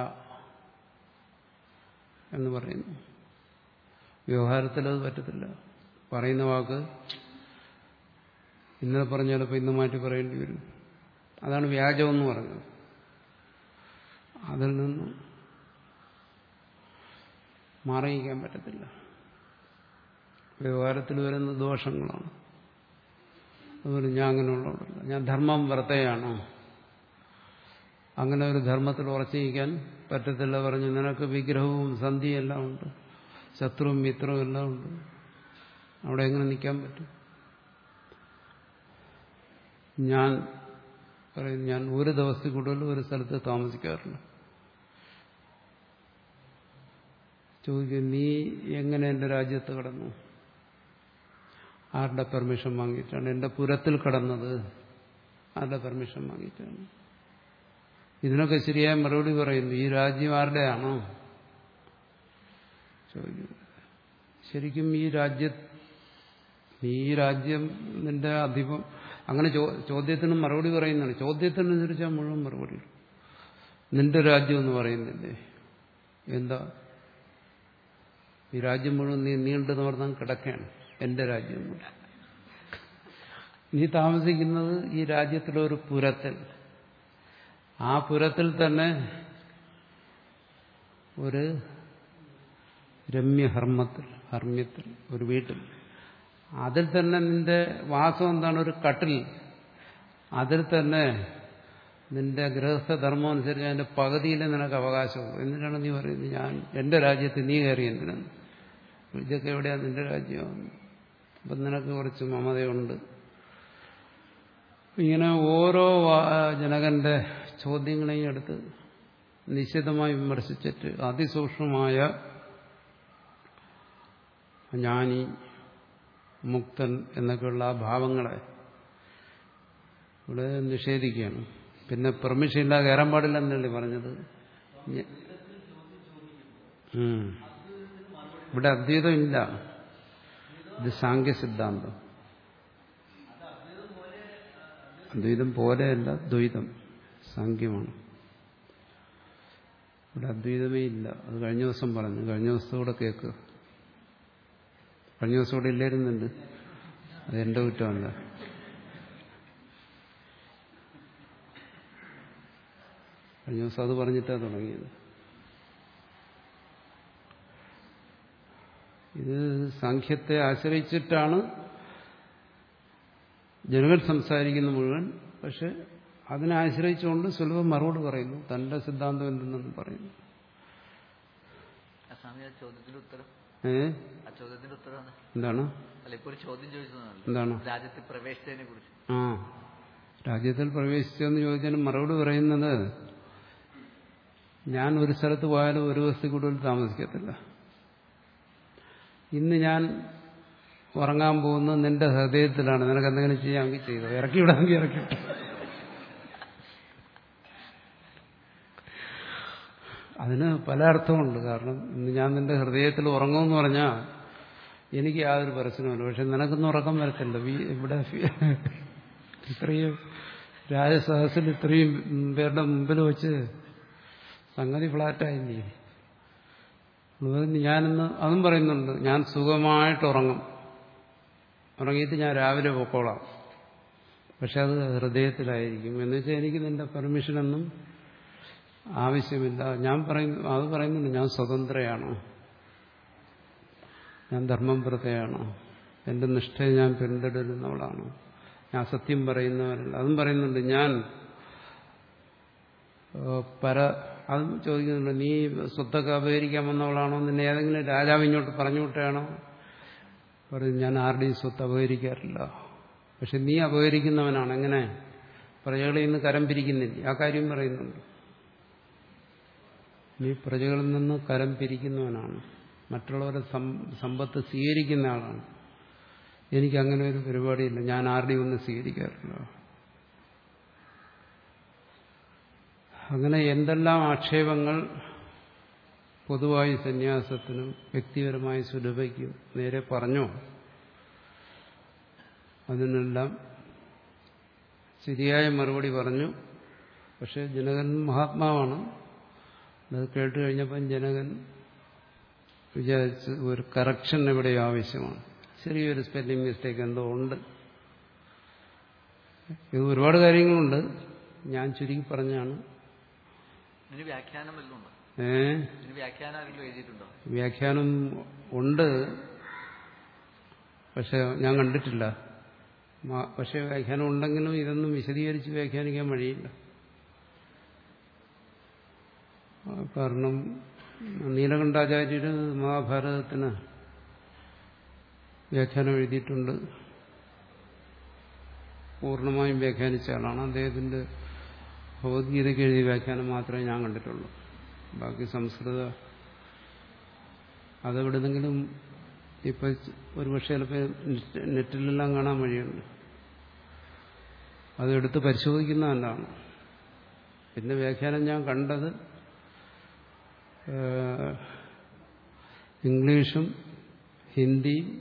എന്ന് പറയുന്നു വ്യവഹാരത്തിൽ അത് പറ്റത്തില്ല പറയുന്ന വാക്ക് ഇന്നലെ പറഞ്ഞ ചിലപ്പോൾ ഇന്ന് മാറ്റി പറയേണ്ടി വരും അതാണ് വ്യാജമെന്ന് പറഞ്ഞത് അതിൽ നിന്ന് മാറിയിക്കാൻ പറ്റത്തില്ല വ്യവഹാരത്തിൽ വരുന്ന ദോഷങ്ങളാണ് അതുപോലെ ഞാൻ അങ്ങനെയുള്ളവരല്ല ഞാൻ ധർമ്മം വ്രതയാണോ അങ്ങനെ ഒരു ധർമ്മത്തിൽ ഉറച്ചിരിക്കാൻ പറ്റത്തില്ല പറഞ്ഞു നിനക്ക് വിഗ്രഹവും സന്ധിയും എല്ലാം ഉണ്ട് ശത്രുവും മിത്രവും എല്ലാം ഉണ്ട് അവിടെ എങ്ങനെ നിൽക്കാൻ പറ്റും ഞാൻ പറയും ഞാൻ ഒരു ദിവസത്തിൽ കൂടുതൽ ഒരു സ്ഥലത്ത് താമസിക്കാറില്ല ചോദിക്കും നീ എങ്ങനെ എൻ്റെ രാജ്യത്ത് കടന്നു ആരുടെ പെർമിഷൻ വാങ്ങിയിട്ടാണ് എൻ്റെ പുരത്തിൽ കടന്നത് ആരുടെ പെർമിഷൻ വാങ്ങിയിട്ടാണ് ഇതിനൊക്കെ ശരിയായ മറുപടി പറയുന്നു ഈ രാജ്യം ആരുടെയാണോ ചോദിക്കുന്നു ശരിക്കും ഈ രാജ്യ ഈ രാജ്യം നിന്റെ അധിപം അങ്ങനെ ചോദ്യത്തിന് മറുപടി പറയുന്നതാണ് ചോദ്യത്തിനനുസരിച്ചാണ് മുഴുവൻ മറുപടി നിന്റെ രാജ്യം എന്ന് പറയുന്നില്ലേ എന്താ ഈ രാജ്യം മുഴുവൻ നീ നീണ്ടു നിവർന്നാൽ കിടക്കുകയാണ് എന്റെ രാജ്യം മുഴുവൻ നീ താമസിക്കുന്നത് ഈ രാജ്യത്തിലെ ഒരു പുരത്തിൽ ആ പുരത്തിൽ തന്നെ ഒരു രമ്യഹർമ്മത്തിൽ ഹർമ്മ്യത്തിൽ ഒരു വീട്ടിൽ അതിൽ തന്നെ നിന്റെ വാസം എന്താണ് ഒരു കട്ടിൽ അതിൽ തന്നെ നിന്റെ ഗൃഹസ്ഥധർമ്മം അനുസരിച്ച് അതിന്റെ പകുതിയിലെ നിനക്ക് അവകാശമുള്ളൂ എന്നിട്ടാണ് നീ പറയുന്നത് ഞാൻ എന്റെ രാജ്യത്ത് നീ കയറി എന്തിനാണ് ഇതൊക്കെ എവിടെയാണ് നിന്റെ രാജ്യം അപ്പം നിനക്ക് കുറച്ച് മമതയുണ്ട് ഇങ്ങനെ ഓരോ ജനകന്റെ ചോദ്യങ്ങളെയും എടുത്ത് നിശ്ചിതമായി വിമർശിച്ചിട്ട് അതിസൂക്ഷ്മമായ ജ്ഞാനി മുക്തൻ എന്നൊക്കെയുള്ള ആ ഭാവങ്ങളെ ഇവിടെ നിഷേധിക്കുകയാണ് പിന്നെ പെർമിഷൻ ഇല്ലാതെ കയറാൻ പാടില്ലെന്നല്ലേ പറഞ്ഞത് ഇവിടെ അദ്വൈതം ഇല്ല ഇത് സാങ്ക്യ സിദ്ധാന്തം അദ്വൈതം പോലെയല്ല ദ്വൈതം സാങ്ക്യമാണ് ഇവിടെ അദ്വൈതമേ ഇല്ല അത് കഴിഞ്ഞ ദിവസം പറഞ്ഞു കഴിഞ്ഞ ദിവസത്തോടെ കേൾക്കുക കഴിഞ്ഞ ദിവസം ഇവിടെ ഇല്ലായിരുന്നുണ്ട് അത് എന്റെ കുറ്റമല്ല കഴിഞ്ഞ ദിവസം അത് പറഞ്ഞിട്ടാണ് തുടങ്ങിയത് ഇത് സാഖ്യത്തെ ആശ്രയിച്ചിട്ടാണ് ജനങ്ങൾ സംസാരിക്കുന്ന മുഴുവൻ പക്ഷെ അതിനെ ആശ്രയിച്ചുകൊണ്ട് സുലഭം മറുപടി പറയുന്നു തന്റെ സിദ്ധാന്തം എന്തെന്നും പറയുന്നു സ്വാമി ആ ചോദ്യത്തിന്റെ ഉത്തരം ഏ ആ ചോദ്യത്തിന്റെ ഉത്തരമാണ് എന്താണ് അല്ല ഇപ്പൊ ഒരു ചോദ്യം ചോദിച്ചതാണല്ലോ എന്താണ് രാജ്യത്തിൽ പ്രവേശിച്ചതിനെ കുറിച്ച് ആ രാജ്യത്തിൽ പ്രവേശിച്ചെന്ന് ചോദിച്ചാലും മറുപടി പറയുന്നത് ഞാൻ ഒരു സ്ഥലത്ത് പോയാലും ഒരു ദിവസത്തിൽ കൂടുതൽ താമസിക്കത്തില്ല ഇന്ന് ഞാൻ ഉറങ്ങാൻ പോകുന്നത് നിന്റെ ഹൃദയത്തിലാണ് നിനക്ക് എന്തെങ്കിലും ചെയ്യാമെങ്കിൽ ചെയ്തോ ഇറക്കി വിടാമെങ്കിൽ ഇറക്കി വിട്ടോ. അതിന് പല അർത്ഥമുണ്ട് കാരണം ഇന്ന് ഞാൻ നിന്റെ ഹൃദയത്തിൽ ഉറങ്ങുമെന്ന് പറഞ്ഞാൽ എനിക്ക് യാതൊരു പ്രശ്നവുമില്ല പക്ഷെ നിനക്കൊന്നും ഉറക്കം വരത്തില്ല വി- ഇവിടെ ഫി- ഇത്രയും രാജസഹസിൽ ഇത്രയും പേരുടെ മുമ്പിൽ വെച്ച് സംഗതി ഫ്ലാറ്റായില്ലേ അതുകൊണ്ട് ഞാനിന്ന് അതും പറയുന്നുണ്ട് ഞാൻ സുഖമായിട്ട് ഉറങ്ങും ഉറങ്ങിയിട്ട് ഞാൻ രാവിലെ പൊക്കോളാം പക്ഷെ അത് ഹൃദയത്തിലായിരിക്കും എന്ന് വെച്ചാൽ എനിക്ക് നിന്റെ പെർമിഷനൊന്നും ആവശ്യമില്ല ഞാൻ പറയുന്നു അത് പറയുന്നുണ്ട് ഞാൻ സ്വതന്ത്രയാണ് ഞാൻ ധർമ്മപുരത്തെയാണ് എന്റെ നിഷ്ഠയെ ഞാൻ പിന്തുടരുന്നവളാണ് ഞാൻ സത്യം പറയുന്നവരല്ല അതും പറയുന്നുണ്ട് ഞാൻ ഏഹ്, പര അതും ചോദിക്കുന്നുണ്ട് നീ സ്വത്തൊക്കെ അപഹരിക്കാൻ വന്നവളാണോ നിന്നെ ഏതെങ്കിലും രാജാവ് ഇങ്ങോട്ട് പറഞ്ഞു വിട്ടാണോ പറയും ഞാൻ ആരുടെയും സ്വത്ത് അപഹരിക്കാറില്ല പക്ഷെ നീ അപഹരിക്കുന്നവനാണ് എങ്ങനെ പ്രജകളിൽ നിന്ന് കരം പിരിക്കുന്നില്ല ആ കാര്യം പറയുന്നുണ്ട് നീ പ്രജകളിൽ നിന്ന് കരം പിരിക്കുന്നവനാണ് മറ്റുള്ളവരുടെ സം- സമ്പത്ത് സ്വീകരിക്കുന്ന ആളാണ് എനിക്ക് അങ്ങനെ ഒരു പരിപാടിയില്ല ഞാൻ ആരുടെയും ഒന്നും സ്വീകരിക്കാറില്ല അങ്ങനെ എന്തെല്ലാം ആക്ഷേപങ്ങൾ പൊതുവായി സന്യാസത്തിനും വ്യക്തിപരമായി സുലഭയ്ക്കും നേരെ പറഞ്ഞോ അതിനെല്ലാം ശരിയായ മറുപടി പറഞ്ഞു പക്ഷെ ജനകൻ മഹാത്മാവാണ് അത് കേട്ട് കഴിഞ്ഞപ്പം ജനകൻ വിചാരിച്ച് ഒരു കറക്ഷൻ ഇവിടെ ആവശ്യമാണ് ചെറിയൊരു സ്പെല്ലിംഗ് മിസ്റ്റേക്ക് എന്തോ ഉണ്ട് ഇത് ഒരുപാട് കാര്യങ്ങളുണ്ട് ഞാൻ ചുരുക്കി പറഞ്ഞാണ് ഇതിന് വ്യാഖ്യാനം വല്ലതും ഉണ്ടോ ഏ ഇതിന് വ്യാഖ്യാനം ആരെങ്കിലും എഴുതിയിട്ടുണ്ടോ വ്യാഖ്യാനം ഉണ്ട് പക്ഷെ ഞാൻ കണ്ടിട്ടില്ല മ- പക്ഷെ വ്യാഖ്യാനം ഉണ്ടെങ്കിലും ഇതൊന്നും വിശദീകരിച്ച് വ്യാഖ്യാനിക്കാൻ വഴിയില്ല ആ, കാരണം നീലകണ്ഠാചാര്യര് മഹാഭാരതത്തിന് വ്യാഖ്യാനം എഴുതിയിട്ടുണ്ട് പൂർണ്ണമായും വ്യാഖ്യാനിച്ച ആളാണ് അദ്ദേഹത്തിന്റെ ഭഗവത്ഗീതയ്ക്ക് എഴുതിയ വ്യാഖ്യാനം മാത്രമേ ഞാൻ കണ്ടിട്ടുള്ളൂ ബാക്കി സംസ്കൃത അതെവിടുന്നെങ്കിലും ഇപ്പൊ ഒരുപക്ഷെ ചിലപ്പോൾ നെറ്റിലെല്ലാം കാണാൻ വഴിയുണ്ട് അതെടുത്ത് പരിശോധിക്കുന്ന നല്ലതാണ് പിന്നെ വ്യാഖ്യാനം ഞാൻ കണ്ടത് ഏഹ്, ഇംഗ്ലീഷും ഹിന്ദിയും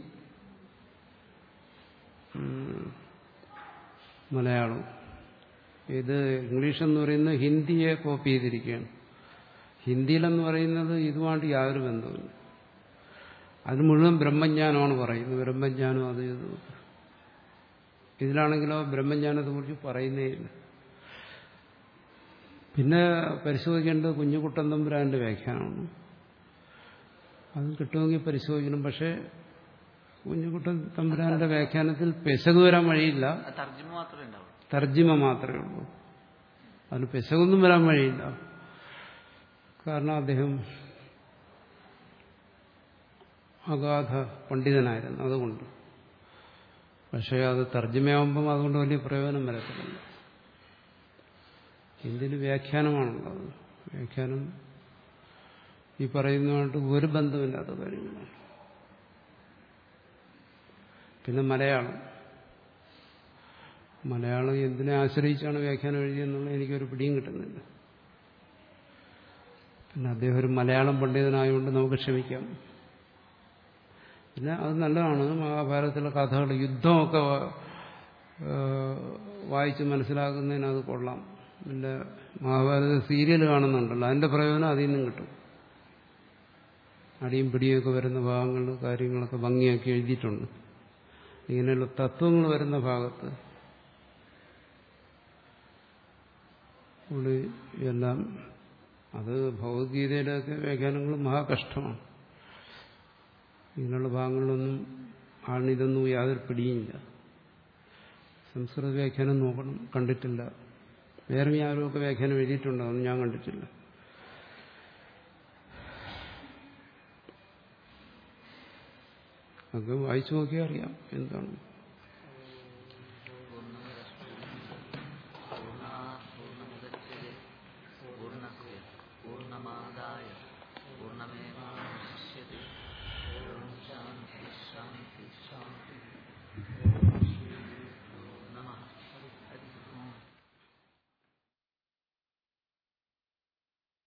ഉം, മലയാളവും ഇത് ഇംഗ്ലീഷ് എന്ന് പറയുന്നത് ഹിന്ദിയെ കോപ്പി ചെയ്തിരിക്കുകയാണ് ഹിന്ദിയിലെന്ന് പറയുന്നത് ഇതുമായിട്ട് യാതൊരു ബന്ധവുമില്ല അത് മുഴുവൻ ബ്രഹ്മജ്ഞാനമാണ് പറയുന്നത് ബ്രഹ്മജ്ഞാനം അത് ഇത് ഇതിലാണെങ്കിലോ ബ്രഹ്മജ്ഞാനത്തെ കുറിച്ച് പറയുന്നേ ഇല്ല പിന്നെ പരിശോധിക്കേണ്ടത് കുഞ്ഞുകുട്ടൻ തമ്പുരാന്റെ വ്യാഖ്യാനമാണ് അത് കിട്ടുമെങ്കിൽ പരിശോധിക്കണം പക്ഷേ കുഞ്ഞുകുട്ടൻ തമ്പുരാന്റെ വ്യാഖ്യാനത്തിൽ പെശക് വരാൻ വഴിയില്ല അത് തർജ്ജിമ മാത്രമേ ഉണ്ടാവുള്ളൂ തർജിമ മാത്രമേ ഉള്ളൂ അതിന് പെശകൊന്നും വരാൻ വഴിയില്ല കാരണം അദ്ദേഹം അഗാധ പണ്ഡിതനായിരുന്നു അതുകൊണ്ട് പക്ഷേ അത് തർജ്ജമയാകുമ്പം അതുകൊണ്ട് വലിയ പ്രയോജനം വരത്തില്ല ഹിന്ദിയിൽ വ്യാഖ്യാനമാണുള്ളത് വ്യാഖ്യാനം ഈ പറയുന്നതുമായിട്ട് ഒരു ബന്ധമില്ലാത്ത കാര്യങ്ങളാണ് പിന്നെ മലയാളം മലയാളം എന്തിനെ ആശ്രയിച്ചാണ് വ്യാഖ്യാനം എഴുതിയെന്നുള്ള എനിക്കൊരു പിടിയും കിട്ടുന്നില്ല പിന്നെ അദ്ദേഹം ഒരു മലയാളം പണ്ഡിതനായതുകൊണ്ട് നമുക്ക് ക്ഷമിക്കാം പിന്നെ അത് നല്ലതാണ് മഹാഭാരതത്തിലെ കഥകൾ യുദ്ധമൊക്കെ വ- ഏഹ് വായിച്ച് മനസ്സിലാക്കുന്നതിന് അത് കൊള്ളാം പിന്നെ മഹാഭാരത സീരിയൽ കാണുന്നുണ്ടല്ലോ അതിന്റെ പ്രയോജനം അതിൽ നിന്നും കിട്ടും അടിയും പിടിയൊക്കെ വരുന്ന ഭാഗങ്ങൾ കാര്യങ്ങളൊക്കെ ഭംഗിയാക്കി എഴുതിയിട്ടുണ്ട് ഇങ്ങനെയുള്ള തത്വങ്ങൾ വരുന്ന ഭാഗത്ത് ഇവിടെ എല്ലാം അത് ഭഗവത്ഗീതയിലൊക്കെ വ്യാഖ്യാനങ്ങൾ മഹാകഷ്ടമാണ് ഇങ്ങനെയുള്ള ഭാഗങ്ങളിലൊന്നും ആളിനിതൊന്നും യാതൊരു പിടിയില്ല സംസ്കൃത വ്യാഖ്യാനം നോക്കണം കണ്ടിട്ടില്ല വേറെ ആരുമൊക്കെ വ്യാഖ്യാനം എഴുതിയിട്ടുണ്ടോ അതൊന്നും ഞാൻ കണ്ടിട്ടില്ല അതൊക്കെ വായിച്ചു നോക്കിയാൽ അറിയാം എന്താണ്